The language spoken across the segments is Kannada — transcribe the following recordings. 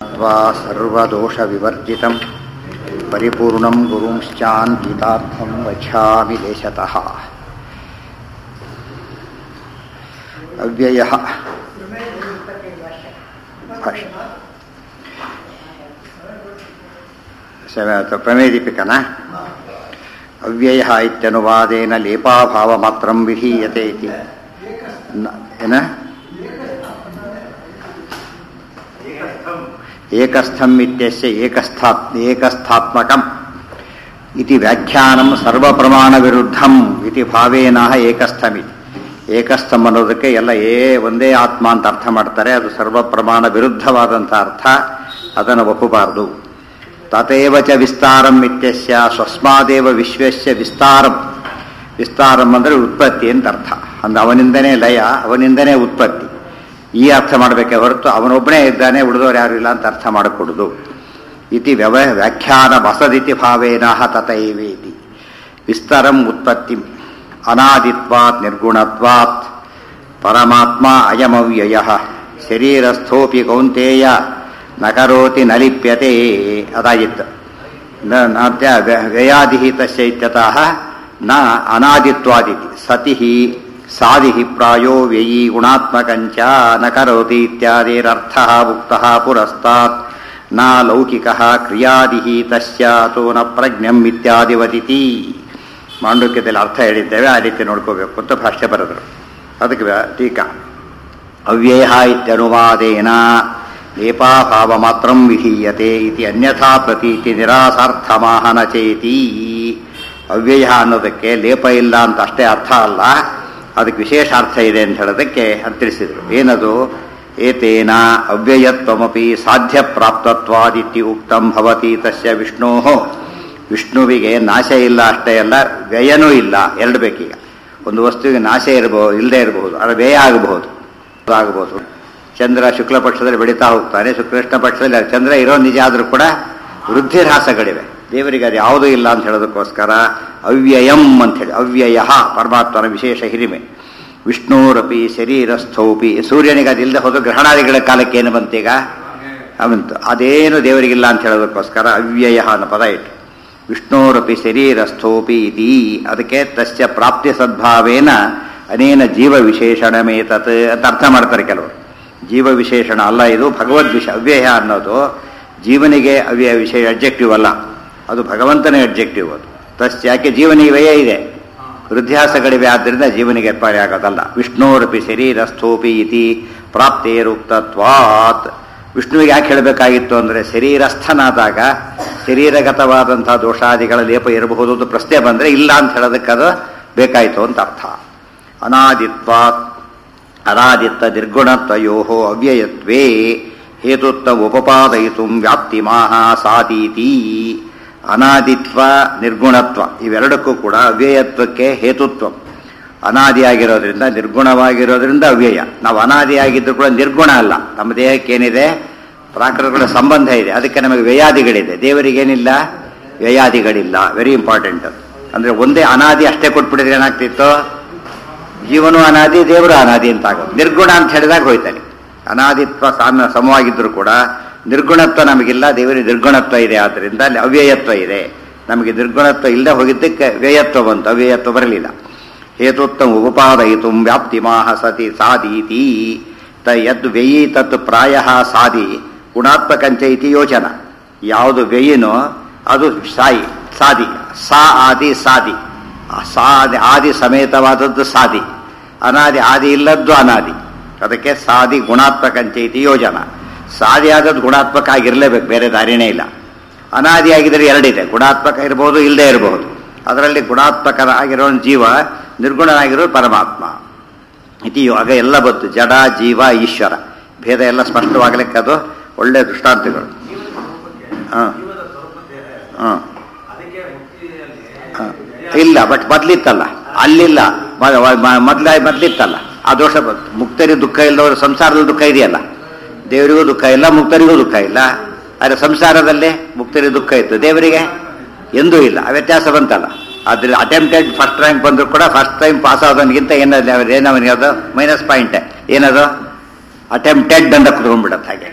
नत्वा सर्वदोषविवर्जितं परिपूर्णं गुरुंश्चान्वितार्थं वक्ष्यामि देशतः अव्ययः भाष्य ಸ- ಪ್ರಮೇದೀಪಿಕನ ಅವ್ಯಯ ಇತ್ಯನುವಾದೇನ ಲೇಪಾಭಾವಮಾತ್ರಂ ವಿಧೀಯತೆ ಇತಿ ನ- ಏನ ಏಕಸ್ಥಂ ಇತ್ಯಸ್ಯ ಏಕಸ್ಥಾತ್ ಏಕಸ್ಥಾತ್ಮಕಂ ಇತಿ ವ್ಯಾಖ್ಯಾನಂ ಸರ್ವಪ್ರಮಾಣವಿರುದ್ಧಂ ಇತಿ ಭಾವೇನಃ ಏಕಸ್ಥಮಿತಿ ಏಕಸ್ಥಂ ಅನ್ನೋದಕ್ಕೆ ಎಲ್ಲ ಏ ಒಂದೇ ಆತ್ಮ ಅಂತ ಅರ್ಥ ಮಾಡ್ತಾರೆ ಅದು ಸರ್ವಪ್ರಮಾಣ ವಿರುದ್ಧವಾದಂಥ ಅರ್ಥ ಅದನ್ನು ಒಪ್ಪಬಾರದು ತಥೇವ ಚ ವಿಸ್ತಾರಂ ಇತ್ಯಸ್ಯ ಸ್ವಸ್ಮಾದೇವ ವಿಶ್ವಸ್ಯ ವಿಸ್ತಾರಂ ವಿಸ್ತಾರಂ ಅಂದರೆ ಉತ್ಪತ್ತಿ ಅಂತ ಅರ್ಥ ಅಂದ್ರೆ ಅವನಿಂದನೇ ಲಯ ಅವನಿಂದನೇ ಉತ್ಪತ್ತಿ ಈ ಅರ್ಥ ಮಾಡಬೇಕೆ ಹೊರತು ಅವನೊಬ್ಬನೇ ಇದ್ದಾನೆ ಉಳಿದವರು ಯಾರು ಇಲ್ಲ ಅಂತ ಅರ್ಥ ಮಾಡಿಕೊಡುದು ಇತಿ ವ್ಯವ ವ್ಯಾಖ್ಯಾನ ವಸದಿತಿ ಭಾವೇನ ತಥೈವೇತಿ ವಿಸ್ತರಂ ಉತ್ಪತ್ತಿ ಅನಾದಿತ್ವಾತ್ ನಿರ್ಗುಣತ್ವಾತ್ ಪರಮಾತ್ಮ ಅಯಮವ್ಯಯ ಶರೀರಸ್ಥೋಪಿ ಕೌಂತೇಯ ನ ಕರೋತಿ ನ ಲಿಪ್ಯತೆ ಅದಾಗಿತ್ತು ನ ನಾತ್ಯ ವ್ಯಯಾದಿಹಿ ತಸ್ಯ ಇತ್ಯತಃ ನ ಅನಾದಿತ್ವಾದಿತಿ ಸತಿ ಸಾದಿ ಪ್ರಾಯೋ ವ್ಯಯೀ ಗುಣಾತ್ಮಕಂಚ ನ ಕರೋತಿ ಇತ್ಯಾದಿರರ್ಥ ಉಕ್ತಃ ಪುರಸ್ತಾತ್ ನ ಲೌಕಿಕಃ ಕ್ರಿಯಾದಿಹಿ ತಸ್ಯ ಅಥೋ ನ ಪ್ರಜ್ಞಂ ಇತ್ಯಾದಿ ವದಿತಿ ಮಾಂಡುಕ್ಯದಲ್ಲಿ ಅರ್ಥ ಹೇಳಿದ್ದೇವೆ ಆ ರೀತಿ ನೋಡ್ಕೋಬೇಕು ಅಂತ ಭಾಷ್ಯ ಬರೆದರು ಅದಕ್ಕೆ ವ್ಯ- ಟೀಕಾ ಅವ್ಯಯ ಇತ್ಯನುವಾದೇನ ಲೇಪಾಭಾವ ಮಾತ್ರ ವಿಧೀಯತೆ ಇತಿ ಅನ್ಯಥಾ ಪ್ರತೀತಿ ನಿರಾಸಾರ್ಥಮಾಹನ ಚೇತಿ ಅವ್ಯಯ ಅನ್ನೋದಕ್ಕೆ ಲೇಪ ಇಲ್ಲ ಅಂತ ಅಷ್ಟೇ ಅರ್ಥ ಅಲ್ಲ ಅದಕ್ಕೆ ವಿಶೇಷ ಅರ್ಥ ಇದೆ ಅಂತ ಹೇಳೋದಕ್ಕೆ ಅಂತ ತಿಳಿಸಿದರು ಏನದು ಏತೇನ ಅವ್ಯಯತ್ವಮಪಿ ಸಾಧ್ಯ ಪ್ರಾಪ್ತತ್ವಾದಿತಿ ಉಕ್ತಂ ಭವತಿ ತಸ್ಯ ವಿಷ್ಣೋ ವಿಷ್ಣುವಿಗೆ ನಾಶ ಇಲ್ಲ ಅಷ್ಟೇ ಅಲ್ಲ ವ್ಯಯನೂ ಇಲ್ಲ ಎರಡು ಬೇಕೀಗ ಒಂದು ವಸ್ತುವಿಗೆ ನಾಶ ಇರಬಹುದು ಇಲ್ಲದೆ ಇರಬಹುದು ಅದು ವ್ಯಯ ಆಗಬಹುದು ಆಗಬಹುದು ಚಂದ್ರ ಶುಕ್ಲ ಪಕ್ಷದಲ್ಲಿ ಬೆಳೀತಾ ಹೋಗ್ತಾನೆ ಕೃಷ್ಣ ಪಕ್ಷದಲ್ಲಿ ಚಂದ್ರ ಇರೋ ನಿಜ ಆದರೂ ಕೂಡ ವೃದ್ಧಿರಾಸಗಳಿವೆ ದೇವರಿಗೆ ಅದು ಯಾವುದೂ ಇಲ್ಲ ಅಂತ ಹೇಳೋದಕ್ಕೋಸ್ಕರ ಅವ್ಯಯಂ ಅಂತ ಹೇಳಿ ಅವ್ಯಯ ಪರಮಾತ್ಮನ ವಿಶೇಷ ಹಿರಿಮೆ ವಿಷ್ಣುರಪಿ ಶರೀರಸ್ಥೌಪಿ ಸೂರ್ಯನಿಗೆ ಅದು ಇಲ್ಲದೆ ಹೋದ ಗ್ರಹಣಾದಿಗಳ ಕಾಲಕ್ಕೆ ಏನು ಬಂತೀಗ ಅವಂತು ಅದೇನು ದೇವರಿಗಿಲ್ಲ ಅಂತ ಹೇಳೋದಕ್ಕೋಸ್ಕರ ಅವ್ಯಯ ಅನ್ನೋ ಪದ ಇಟ್ಟು ವಿಷ್ಣೋರಪಿ ಶರೀರಸ್ಥೋಪಿ ಇತಿ ಅದಕ್ಕೆ ತಸ್ಯ ಪ್ರಾಪ್ತಿ ಸದ್ಭಾವೇನ ಅನೇನ ಜೀವ ವಿಶೇಷಣಮೇತತ್ ಅಂತ ಅರ್ಥ ಮಾಡ್ತಾರೆ ಕೆಲವರು ಜೀವ ವಿಶೇಷಣ ಅಲ್ಲ ಇದು ಭಗವದ್ ವಿಷ ಅವ್ಯಯ ಅನ್ನೋದು ಜೀವನಿಗೆ ಅವ್ಯಯ ವಿಶೇಷ ಅಬ್ಜೆಕ್ಟಿವ್ ಅಲ್ಲ ಅದು ಭಗವಂತನ ಅಬ್ಜೆಕ್ಟಿವ್ ಅದು ತಸ್ ಯಾಕೆ ಜೀವನಿಗೆ ವ್ಯಯ ಇದೆ ವೃದ್ಧಾಸಗಳಿವೆ ಆದ್ದರಿಂದ ಜೀವನಿಗೆ ಎಪ್ಪಾರಿ ಆಗೋದಲ್ಲ ವಿಷ್ಣೋರಪಿ ಶರೀರಸ್ಥೋಪಿ ಇತಿ ಪ್ರಾಪ್ತೇರುಕ್ತತ್ವಾತ್ ವಿಷ್ಣುವಿಗೆ ಯಾಕೆ ಹೇಳಬೇಕಾಗಿತ್ತು ಅಂದರೆ ಶರೀರಸ್ಥನಾದಾಗ ಶರೀರಗತವಾದಂತಹ ದೋಷಾದಿಗಳ ಲೇಪ ಇರಬಹುದು ಅಂತ ಪ್ರಶ್ನೆ ಬಂದರೆ ಇಲ್ಲ ಅಂತ ಹೇಳೋದಕ್ಕೆ ಅದು ಬೇಕಾಯಿತು ಅಂತ ಅರ್ಥ ಅನಾದಿತ್ವಾತ್ ಅನಾದಿತ್ತ ನಿರ್ಗುಣತ್ವಯೋ ಅವ್ಯಯತ್ವೇ ಹೇತುತ್ವ ಉಪಪಾದಯಿತು ವ್ಯಾಪ್ತಿಮಾಹ ಸಾದೀತಿ ಅನಾದಿತ್ವ ನಿರ್ಗುಣತ್ವ ಇವೆರಡಕ್ಕೂ ಕೂಡ ಅವ್ಯಯತ್ವಕ್ಕೆ ಹೇತುತ್ವ ಅನಾದಿಯಾಗಿರೋದ್ರಿಂದ ನಿರ್ಗುಣವಾಗಿರೋದ್ರಿಂದ ಅವ್ಯಯ ನಾವು ಅನಾದಿಯಾಗಿದ್ದು ಕೂಡ ನಿರ್ಗುಣ ಅಲ್ಲ ನಮ್ಮ ದೇಹಕ್ಕೆ ಏನಿದೆ ಪ್ರಾಕೃತಗಳ ಸಂಬಂಧ ಇದೆ ಅದಕ್ಕೆ ನಮಗೆ ವ್ಯಯಾದಿಗಳಿದೆ ದೇವರಿಗೇನಿಲ್ಲ ವ್ಯಯಾದಿಗಳಿಲ್ಲ ವೆರಿ ಇಂಪಾರ್ಟೆಂಟ್ ಅಂದ್ರೆ ಒಂದೇ ಅನಾದಿ ಅಷ್ಟೇ ಕೊಟ್ಬಿಟ್ಟಿದ್ರೆ ಏನಾಗ್ತಿತ್ತು ಜೀವನು ಅನಾದಿ ದೇವರು ಅನಾದಿ ಅಂತ ಆಗೋದು ನಿರ್ಗುಣ ಅಂತ ಹೇಳಿದಾಗ ಹೋಯ್ತಾನೆ ಅನಾದಿತ್ವ ಸಾಮ್ಯ ಸಮವಾಗಿದ್ದರೂ ಕೂಡ ನಿರ್ಗುಣತ್ವ ನಮಗಿಲ್ಲ ದೇವರಿಗೆ ನಿರ್ಗುಣತ್ವ ಇದೆ ಆದ್ದರಿಂದ ಅಲ್ಲಿ ಅವ್ಯಯತ್ವ ಇದೆ ನಮಗೆ ನಿರ್ಗುಣತ್ವ ಇಲ್ಲದೆ ಹೋಗಿದ್ದಕ್ಕೆ ವ್ಯಯತ್ವ ಬಂತು ಅವ್ಯಯತ್ವ ಬರಲಿಲ್ಲ ಹೇತುತ್ವ ಉಪಪಾದಯಿತು ವ್ಯಾಪ್ತಿಮಾಹ ಸತಿ ಸಾದೀತಿ ತ ಯದ್ ವ್ಯಯಿ ತತ್ ಪ್ರಾಯ ಸಾದಿ ಗುಣಾತ್ಮಕಂಚ ಇತಿ ಯೋಚನ ಯಾವುದು ವ್ಯಯಿನೋ ಅದು ಸಾಯಿ ಸಾದಿ ಸಾ ಆದಿ ಸಾದಿ ಆ ಸಾದಿ ಆದಿ ಸಮೇತವಾದದ್ದು ಸಾದಿ ಅನಾದಿ ಆದಿ ಇಲ್ಲದ್ದು ಅನಾದಿ ಅದಕ್ಕೆ ಸಾದಿ ಗುಣಾತ್ಮಕಂಚ ಇತಿ ಯೋಜನ ಸಾದಿ ಆದದ್ದು ಗುಣಾತ್ಮಕ ಆಗಿರಲೇಬೇಕು ಬೇರೆ ದಾರಿನೇ ಇಲ್ಲ ಅನಾದಿ ಆಗಿದ್ರೆ ಎರಡಿದೆ ಗುಣಾತ್ಮಕ ಇರಬಹುದು ಇಲ್ಲದೆ ಇರಬಹುದು ಅದರಲ್ಲಿ ಗುಣಾತ್ಮಕನಾಗಿರೋ ಜೀವ ನಿರ್ಗುಣನಾಗಿರೋ ಪರಮಾತ್ಮ ಇತಿ ಆಗ ಎಲ್ಲ ಬಂತು ಜಡ ಜೀವ ಈಶ್ವರ ಭೇದ ಎಲ್ಲ ಸ್ಪಷ್ಟವಾಗಲಿಕ್ಕೆ ಅದು ಒಳ್ಳೆಯ ದೃಷ್ಟಾಂತಗಳು ಹಾಂ ಹಾಂ ಹಾಂ. ಇಲ್ಲ ಬಟ್ ಮೊದ್ಲಿತ್ತಲ್ಲ ಅಲ್ಲಿಲ್ಲ ಮೊದ್ಲ ಮೊದ್ಲಿತ್ತಲ್ಲ ಆ ದೋಷ ಬಂತು ಮುಕ್ತರಿ ದುಃಖ ಇಲ್ಲದವರು ಸಂಸಾರದಲ್ಲಿ ದುಃಖ ಇದೆಯಲ್ಲ ದೇವರಿಗೂ ದುಃಖ ಇಲ್ಲ ಮುಕ್ತರಿಗೂ ದುಃಖ ಇಲ್ಲ ಆದರೆ ಸಂಸಾರದಲ್ಲಿ ಮುಕ್ತರಿ ದುಃಖ ಇತ್ತು ದೇವರಿಗೆ ಎಂದೂ ಇಲ್ಲ ಆ ವ್ಯತ್ಯಾಸ ಬಂತಲ್ಲ ಅದ್ರ ಅಟೆಂಪ್ಟೆಡ್ ಫಸ್ಟ್ ರ್ಯಾಂಕ್ ಬಂದ್ರು ಕೂಡ ಫಸ್ಟ್ ಟೈಮ್ ಪಾಸ್ ಆದವನಿಗಿಂತ ಏನದು ಏನವನಿಗೆ ಅದು ಮೈನಸ್ ಪಾಯಿಂಟ್ ಏನದು ಅಟೆಂಪ್ಟೆಡ್ ಅಂತ ಕುತ್ಕೊಂಡ್ಬಿಡತ್ತೆ ಹಾಗೆ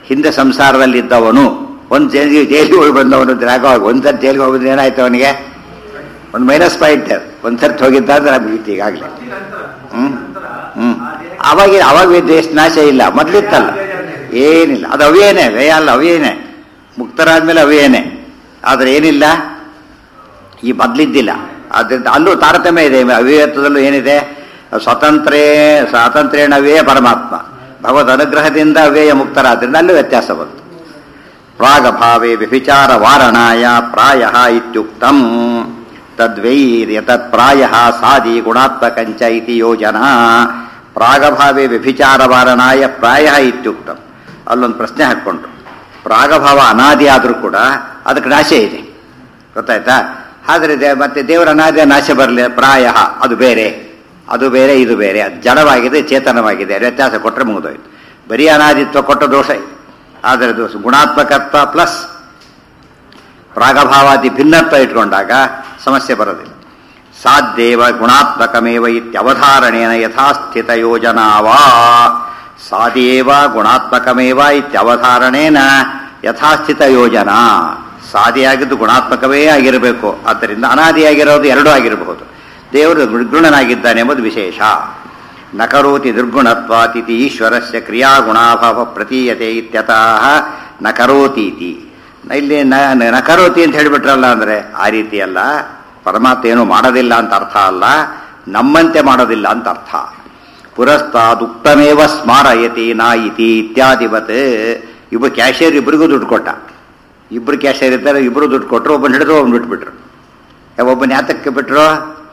ಹಿಂದೆ ಸಂಸಾರದಲ್ಲಿದ್ದವನು ಒಂದು ಜೈಲಿಗೆ ಜೈಲಿಗೆ ಹೋಗಿ ಬಂದವನು ದ್ರಾಗ ಒಂದ್ಸರಿ ಜೈಲಿಗೆ ಹೋಗಿದ್ರೆ ಏನಾಯ್ತು ಅವನಿಗೆ ಒಂದು ಮೈನಸ್ ಪಾಯಿಂಟ್ ಒಂದ್ಸರ್ತಿ ಹೋಗಿದ್ದ ಅಂದ್ರೆ ಮುಗೀತು ಈಗಾಗಲೇ ಹ್ಮ್ ಹ್ಮ್ ಅವಾಗ ಅವಾಗ ದೇಶ ನಾಶ ಇಲ್ಲ ಮೊದ್ಲಿತ್ತಲ್ಲ ಏನಿಲ್ಲ ಅದು ಅವೇನೇ ವ್ಯಯ ಅಲ್ಲ ಅವೇನೇ ಮುಕ್ತರಾದ್ಮೇಲೆ ಅವೇನೇ ಆದ್ರೆ ಏನಿಲ್ಲ ಈ ಮೊದ್ಲಿದ್ದಿಲ್ಲ ಆದ್ರಿಂದ ಅಲ್ಲೂ ತಾರತಮ್ಯ ಇದೆ ಅವಿವೇತದಲ್ಲೂ ಏನಿದೆ ಸ್ವತಂತ್ರೇ ಸ್ವಾತಂತ್ರ್ಯೇಣ ಅವ್ಯಯ ಪರಮಾತ್ಮ ಭಗವದ್ ಅನುಗ್ರಹದಿಂದ ಅವ್ಯಯ ಮುಕ್ತರಾದ್ರಿಂದ ಅಲ್ಲೂ ವ್ಯತ್ಯಾಸ ಬಂತು ಪ್ರಾಗಭಾವೇ ವ್ಯಭಿಚಾರ ವಾರಣಾಯ ಪ್ರಾಯ ಇತ್ಯುಕ್ತಂ ತದ್ವೈರ್ ಯತತ್ ಪ್ರಾಯ ಸಾದಿ ಗುಣಾತ್ಮಕಂಚ ಇತಿ ಯೋಜನಾ ಪ್ರಾಗಭಾವೇ ವ್ಯಭಿಚಾರ ವಾರಣಾಯ ಪ್ರಾಯ ಇತ್ಯುಕ್ತಂ ಅಲ್ಲೊಂದು ಪ್ರಶ್ನೆ ಹಾಕ್ಕೊಂಡ್ರು ಪ್ರಾಗಭಾವ ಅನಾದಿ ಆದರೂ ಕೂಡ ಅದಕ್ಕೆ ನಾಶ ಇದೆ ಗೊತ್ತಾಯ್ತಾ ಆದ್ರೆ ದೇ- ಮತ್ತೆ ದೇವರ ಅನಾದಿ ನಾಶ ಬರಲಿ ಪ್ರಾಯ ಅದು ಬೇರೆ ಅದು ಬೇರೆ ಇದು ಬೇರೆ ಅದು ಜಡವಾಗಿದೆ ಚೇತನವಾಗಿದೆ ವ್ಯತ್ಯಾಸ ಕೊಟ್ಟರೆ ಮುಗಿದೋಯ್ತು ಬರೀ ಅನಾದಿತ್ವ ಕೊಟ್ಟ ದೋಷ ಇದೆ. ಆದರೆ ಅದು ಗುಣಾತ್ಮಕತ್ವ ಪ್ಲಸ್ ಪ್ರಾಗಭಾವಾದಿ ಭಿನ್ನತ್ವ ಇಟ್ಕೊಂಡಾಗ ಸಮಸ್ಯೆ ಬರೋದಿಲ್ಲ ಸಾಧ್ಯೇವ ಗುಣಾತ್ಮಕಮೇವ ಇತ್ಯವಧಾರಣೇನ ಯಥಾಸ್ಥಿತ ಯೋಜನಾವಾ ಸಾದೇವ ಗುಣಾತ್ಮಕಮೇವ ಇತ್ಯವಧಾರಣೇನ ಯಥಾಸ್ಥಿತ ಯೋಜನಾ ಸಾದಿಯಾಗಿದ್ದು ಗುಣಾತ್ಮಕವೇ ಆಗಿರಬೇಕು ಆದ್ದರಿಂದ ಅನಾದಿಯಾಗಿರೋದು ಎರಡೂ ಆಗಿರಬಹುದು ದೇವರು ನಿರ್ಗುಣನಾಗಿದ್ದಾನೆ ಎಂಬುದು ವಿಶೇಷ ನಕರೋತಿ ದುರ್ಗುಣತ್ವಾತಿಥಿ ಈಶ್ವರಸ್ಯ ಕ್ರಿಯಾಗುಣಾಭಾವ ಪ್ರತೀಯತೆ ಇತ್ಯತಃ ನಕರೋತೀತಿ ಇಲ್ಲಿ ನ- ನ- ನಕರೋತಿ ಅಂತ ಹೇಳಿಬಿಟ್ರಲ್ಲ ಅಂದ್ರೆ ಆ ರೀತಿ ಅಲ್ಲ ಪರಮಾತ್ಮ ಏನು ಮಾಡೋದಿಲ್ಲ ಅಂತ ಅರ್ಥ ಅಲ್ಲ ನಮ್ಮಂತೆ ಮಾಡೋದಿಲ್ಲ ಅಂತ ಅರ್ಥ ಪುರಸ್ತಾದುಕ್ತಮೇವ ಸ್ಮಾರಯತಿ ನಾಯಿತಿ ಇತ್ಯಾದಿವತ್ ಇಬ್ಬರು ಕ್ಯಾಶಿಯರ್ ಇಬ್ಬರಿಗೂ ದುಡ್ಡು ಕೊಟ್ಟ ಇಬ್ಬರು ಕ್ಯಾಶಿಯರ್ ಇದ್ದಾರೆ ಇಬ್ಬರು ದುಡ್ಡು ಕೊಟ್ಟರು ಒಬ್ಬನ ಹಿಡಿದ್ರು ಒಬ್ಬನ ಬಿಟ್ಬಿಟ್ರು ಒಬ್ಬನ ಯಾತಕ್ಕೆ ಬಿಟ್ರು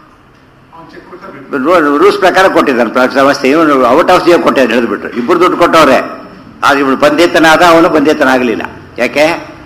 ರೂಲ್ಸ್ ಪ್ರಕಾರ ಕೊಟ್ಟಿದ್ದಾನೆ ಪ್ರ- ಸಮಸ್ಯೆ ಇವನು ಔಟ್ ಆಫ್ ಜಿಯೋ ಕೊಟ್ಟಿದ್ದಾನೆ ಹಿಡಿದು ಬಿಟ್ರು ಇಬ್ಬರು ದುಡ್ಡು ಕೊಟ್ಟವ್ರೆ ಆದ್ರೆ ಇವನು ಬಂದೇತನಾದ ಅವನು ಬಂದೇತನ ಆಗಲಿಲ್ಲ ಯಾಕೆ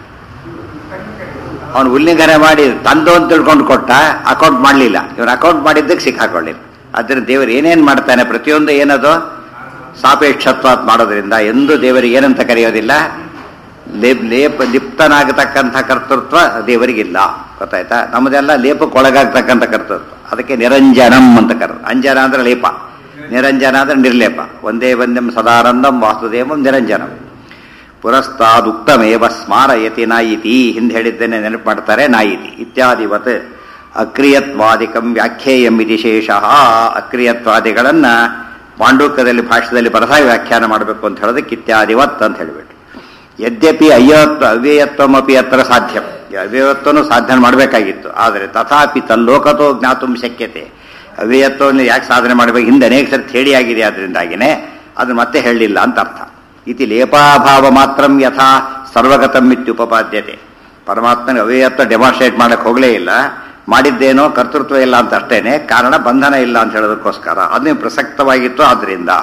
ಅವನು ಉಲ್ಲಿಂಘನೆ ಮಾಡಿ ತಂದು ಅಂತ ತಿಳ್ಕೊಂಡು ಕೊಟ್ಟ ಅಕೌಂಟ್ ಮಾಡಲಿಲ್ಲ ಇವನು ಅಕೌಂಟ್ ಮಾಡಿದ್ದಕ್ಕೆ ಸಿಕ್ಕಾಕೊಳ್ಳಿಲ್ಲ ಆದ್ದರಿಂದ ದೇವರು ಏನೇನು ಮಾಡ್ತಾನೆ ಪ್ರತಿಯೊಂದು ಏನದು ಸಾಪೇಕ್ಷತ್ವಾತ್ ಮಾಡೋದ್ರಿಂದ ಎಂದು ದೇವರಿಗೆ ಏನಂತ ಕರೆಯೋದಿಲ್ಲ ಲೇಪ್ ಲೇಪ ಲಿಪ್ತನಾಗತಕ್ಕಂಥ ಕರ್ತೃತ್ವ ದೇವರಿಗಿಲ್ಲ ಗೊತ್ತಾಯ್ತಾ ನಮ್ಮದೆಲ್ಲ ಲೇಪಕ್ಕೊಳಗಾಗ್ತಕ್ಕಂಥ ಕರ್ತೃತ್ವ ಅದಕ್ಕೆ ನಿರಂಜನಂ ಅಂತ ಕರ ಅಂಜನ ಅಂದ್ರೆ ಲೇಪ ನಿರಂಜನ ಅಂದ್ರೆ ನಿರ್ಲೇಪ ಒಂದೇ ಒಂದಂ ಸದಾನಂದಂ ವಾಸುದೇವಂ ನಿರಂಜನಂ ಪುರಸ್ತಾದುಕ್ತಮೇವ ಸ್ಮಾರಯತಿ ನಾಯಿತಿ ಹಿಂದೆ ಹೇಳಿದ್ದೇನೆ ನೆನಪು ಮಾಡ್ತಾರೆ ನಾಯಿತಿ ಇತ್ಯಾದಿವತ್ ಅಕ್ರಿಯತ್ವಾದಿಕಂ ವ್ಯಾಖ್ಯೇಯಂ ಇತಿ ಶೇಷಃ ಅಕ್ರಿಯತ್ವಾದಿಗಳನ್ನ ಪಾಂಡುಕ್ಯದಲ್ಲಿ ಭಾಷೆಯಲ್ಲಿ ಬರಸಾಗಿ ವ್ಯಾಖ್ಯಾನ ಮಾಡಬೇಕು ಅಂತ ಹೇಳೋದಕ್ಕೆ ಇತ್ಯಾದಿವತ್ ಅಂತ ಹೇಳಿಬಿಟ್ಟು ಯದ್ಯಪಿ ಅಯ್ಯತ್ವ ಅವ್ಯಯತ್ವಮಪಿ ಅತ್ರ ಸಾಧ್ಯಂ ಈ ಅವ್ಯಯತ್ವನು ಸಾಧನೆ ಮಾಡಬೇಕಾಗಿತ್ತು ಆದರೆ ತಥಾಪಿ ತಲ್ಲೋಕತೋ ಜ್ಞಾತುಂ ಶಕ್ಯತೆ ಅವ್ಯಯತ್ವವನ್ನು ಯಾಕೆ ಸಾಧನೆ ಮಾಡಬೇಕು ಹಿಂದೆ ಅನೇಕ ಸರಿ ಹೇಳಿ ಆಗಿದೆ ಅದರಿಂದಾಗಿನೇ ಅದು ಮತ್ತೆ ಹೇಳಲಿಲ್ಲ ಅಂತ ಅರ್ಥ ಇತಿ ಲೇಪಾಭಾವ ಮಾತ್ರ ಯಥಾ ಸರ್ವಗತಂ ಇತ್ಯುಪಪಾದ್ಯತೆ ಪರಮಾತ್ಮನ ಅವ್ಯಯತ್ವ ಡೆಮಾನ್ಸ್ಟ್ರೇಟ್ ಮಾಡಕ್ಕೆ ಹೋಗಲೇ ಇಲ್ಲ ಮಾಡಿದ್ದೇನೋ ಕರ್ತೃತ್ವ ಇಲ್ಲ ಅಂತ ಅಷ್ಟೇನೆ ಕಾರಣ ಬಂಧನ ಇಲ್ಲ ಅಂತ ಹೇಳೋದಕ್ಕೋಸ್ಕರ ಅದನ್ನೇ ಪ್ರಸಕ್ತವಾಗಿತ್ತು ಆದ್ರಿಂದ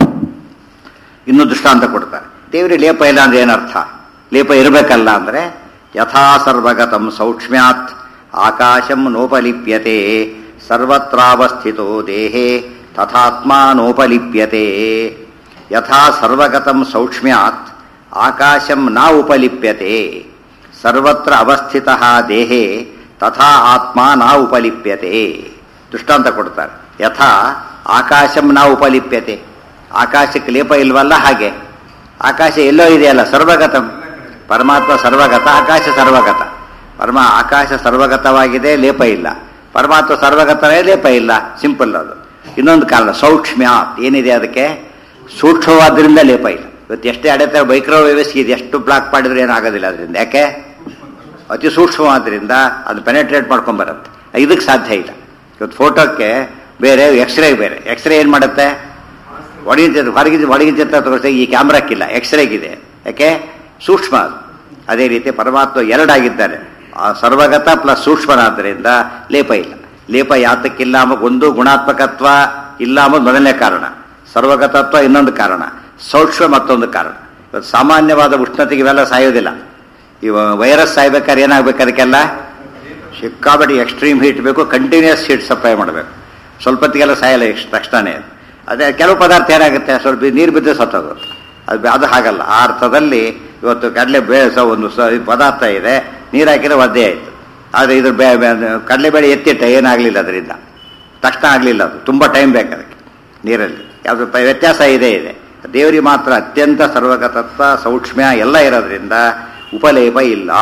ಇನ್ನು ದೃಷ್ಟಾಂತ ಕೊಡ್ತಾರೆ ದೇವರಿಗೆ ಲೇಪ ಇಲ್ಲ ಅಂದ್ರೆ ಏನರ್ಥ ಲೇಪ ಇರಬೇಕಲ್ಲ ಅಂದ್ರೆ ಯಥಾ ಸರ್ವಗತಂ ಸೌಕ್ಷ್ಮ್ಯಾತ್ ಆಕಾಶಂ ನೋಪಲಿಪ್ಯತೆ ಸರ್ವತ್ರಾವಸ್ಥಿತೋ ದೇಹೇ ತಥಾತ್ಮಾನೋಪಲಿಪ್ಯತೆ ಯಥಾ ಸರ್ವಗತಂ ಸೌಕ್ಷ್ಮ್ಯಾತ್ ಆಕಾಶಂ ನ ಉಪಲಿಪ್ಯತೆ ಸರ್ವತ್ರ ಅವಸ್ಥಿತ ದೇಹೇ ತಥಾ ಆತ್ಮ ನ ಉಪಲಿಪ್ಯತೆ ದೃಷ್ಟಾಂತ ಕೊಡ್ತಾರೆ ಯಥಾ ಆಕಾಶಂ ನ ಉಪಲಿಪ್ಯತೆ ಆಕಾಶಕ್ಕೆ ಲೇಪ ಇಲ್ವಲ್ಲ ಹಾಗೆ ಆಕಾಶ ಎಲ್ಲೋ ಇದೆಯಲ್ಲ ಸರ್ವಗತಂ ಪರಮಾತ್ಮ ಸರ್ವಗತ ಆಕಾಶ ಸರ್ವಗತ ಪರಮ ಆಕಾಶ ಸರ್ವಗತವಾಗಿದೆ ಲೇಪ ಇಲ್ಲ ಪರಮಾತ್ಮ ಸರ್ವಗತವೇ ಲೇಪ ಇಲ್ಲ ಸಿಂಪಲ್ ಅದು ಇನ್ನೊಂದು ಕಾರಣ ಸೌಕ್ಷ್ಮ್ಯ ಏನಿದೆ ಅದಕ್ಕೆ ಸೂಕ್ಷ್ಮವಾದ್ರಿಂದ ಲೇಪ ಇಲ್ಲ ಇವತ್ತು ಎಷ್ಟೇ ಅಡೆತ ಮೈಕ್ರೋವೇವ್ಸ್ ಇದು ಎಷ್ಟು ಬ್ಲಾಕ್ ಮಾಡಿದ್ರೆ ಏನಾಗೋದಿಲ್ಲ ಅದರಿಂದ ಯಾಕೆ ಅತಿ ಸೂಕ್ಷ್ಮವಾದ್ರಿಂದ ಅದು ಪೆನೆಟ್ರೇಟ್ ಮಾಡ್ಕೊಂಬರುತ್ತೆ ಇದಕ್ಕೆ ಸಾಧ್ಯ ಇಲ್ಲ ಇವತ್ತು ಫೋಟೋಕ್ಕೆ ಬೇರೆ ಎಕ್ಸ್ರೇ ಬೇರೆ ಎಕ್ಸ್ರೇ ಏನು ಮಾಡುತ್ತೆ ಒಳಗಿನ ಚಿತ್ರ ಹೊರಗಿನ ಒಳಗಿನ ಚಿತ್ರ ತೋರಿಸ್ತಾ ಈ ಕ್ಯಾಮ್ರಾಕ್ಕಿಲ್ಲ ಎಕ್ಸ್ರೇಗಿದೆ ಯಾಕೆ ಸೂಕ್ಷ್ಮ ಅದು ಅದೇ ರೀತಿ ಪರಮಾತ್ಮ ಎರಡಾಗಿದ್ದಾನೆ ಆ ಸರ್ವಗತ ಪ್ಲಸ್ ಸೂಕ್ಷ್ಮನಾದ್ದರಿಂದ ಲೇಪ ಇಲ್ಲ ಲೇಪ ಯಾತಕ್ಕಿಲ್ಲ ಅಂಬ ಒಂದು ಗುಣಾತ್ಮಕತ್ವ ಇಲ್ಲ ಅಂಬುದು ಮೊದಲನೇ ಕಾರಣ ಸರ್ವಗತತ್ವ ಇನ್ನೊಂದು ಕಾರಣ ಸೂಕ್ಷ್ಮ ಮತ್ತೊಂದು ಕಾರಣ ಇವತ್ತು ಸಾಮಾನ್ಯವಾದ ಉಷ್ಣತೆಗೆ ಇವೆಲ್ಲ ಸಾಯೋದಿಲ್ಲ ಇವ ವೈರಸ್ ಸಾಯ್ಬೇಕಾದ್ರೆ ಏನಾಗಬೇಕು ಅದಕ್ಕೆಲ್ಲ ಸಿಕ್ಕಾಬಟ್ಟಿ ಎಕ್ಸ್ಟ್ರೀಮ್ ಹೀಟ್ ಬೇಕು ಕಂಟಿನ್ಯೂಸ್ ಹೀಟ್ ಸಪ್ಲೈ ಮಾಡಬೇಕು ಸ್ವಲ್ಪ ಹೊತ್ತಿಗೆಲ್ಲ ಸಾಯಲ್ಲ ಇಷ್ಟು ತಕ್ಷಣನೇ ಅದೇ ಕೆಲವು ಪದಾರ್ಥ ಏನಾಗುತ್ತೆ ಸ್ವಲ್ಪ ನೀರು ಬಿದ್ದು ಸತ್ತೋಗುತ್ತೆ ಅದು ಅದು ಹಾಗಲ್ಲ ಆ ಅರ್ಥದಲ್ಲಿ ಇವತ್ತು ಕಡಲೆ ಬೇಳೆ ಸಹ ಒಂದು ಸ ಪದಾರ್ಥ ಇದೆ ನೀರು ಹಾಕಿದ್ರೆ ಒದ್ದೆ ಆಯಿತು ಆದರೆ ಇದ್ರ ಬೇ ಕಡಲೆಬೇಳೆ ಎತ್ತಿಟ್ಟ ಏನಾಗಲಿಲ್ಲ ಅದರಿಂದ ತಕ್ಷಣ ಆಗಲಿಲ್ಲ ಅದು ತುಂಬ ಟೈಮ್ ಬೇಕು ಅದಕ್ಕೆ ನೀರಲ್ಲಿ ಯಾವುದು ಪ- ವ್ಯತ್ಯಾಸ ಇದೆ ಇದೆ ದೇವರಿಗೆ ಮಾತ್ರ ಅತ್ಯಂತ ಸರ್ವಗತತ್ವ ಸೌಕ್ಷ್ಮ್ಯ ಎಲ್ಲ ಇರೋದ್ರಿಂದ ಉಪಲೇಪ ಇಲ್ಲ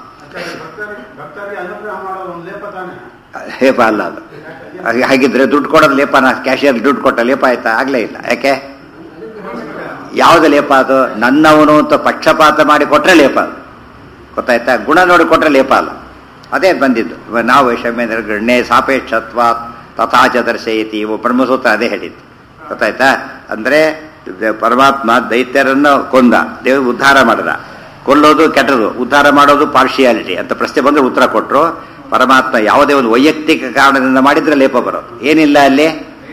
ಭಕ್ತರಿಗೆ ಅನುಗ್ರಹ ಮಾಡೋದು ಒಂದು ಲೇಪ ತಾನೆ ಲೇಪ ಅಲ್ಲ ಅದು ಹಾಗೆ- ಹಾಗಿದ್ರೆ ದುಡ್ಡು ಕೊಡೋದು ಲೇಪನ ಕ್ಯಾಶಿಯರ್ ದುಡ್ಡು ಕೊಟ್ಟ ಲೇಪ ಆಯ್ತಾ ಆಗ್ಲೇ ಇಲ್ಲ ಯಾಕೆ ಯಾವ್ದು ಲೇಪ ಅದು ನನ್ನವನು ಅಂತ ಪಕ್ಷಪಾತ ಮಾಡಿ ಕೊಟ್ರೆ ಲೇಪ ಅದು ಗೊತ್ತಾಯ್ತಾ ಗುಣ ನೋಡಿ ಕೊಟ್ರೆ ಲೇಪ ಅಲ್ಲ ಅದೇ ಬಂದಿದ್ದು ಇವ ನಾವು ವೈಷಮ್ಯ ಗಣ್ಯ ಸಾಪೇಕ್ಷತ್ವ ತಥಾಚ ದರ್ಶಯತಿ ಇವು ಬ್ರಹ್ಮಸೂತ್ರ ಅದೇ ಹೇಳಿದ್ದು ಗೊತ್ತಾಯ್ತಾ ಅಂದ್ರೆ ದ- ಪರಮಾತ್ಮ ದೈತ್ಯರನ್ನು ಕೊಂದ ದೇವರು ಉದ್ಧಾರ ಮಾಡಿದ ಕೊಲ್ಲೋದು ಕೆಟ್ಟದು ಉದ್ಧಾರ ಮಾಡೋದು ಪಾರ್ಶಿಯಾಲಿಟಿ ಅಂತ ಪ್ರಶ್ನೆ ಬಂದ್ರೆ ಉತ್ತರ ಕೊಟ್ಟರು ಪರಮಾತ್ಮ ಯಾವುದೇ ಒಂದು ವೈಯಕ್ತಿಕ ಕಾರಣದಿಂದ ಮಾಡಿದ್ರೆ ಲೇಪ ಬರೋದು ಏನಿಲ್ಲ ಅಲ್ಲಿ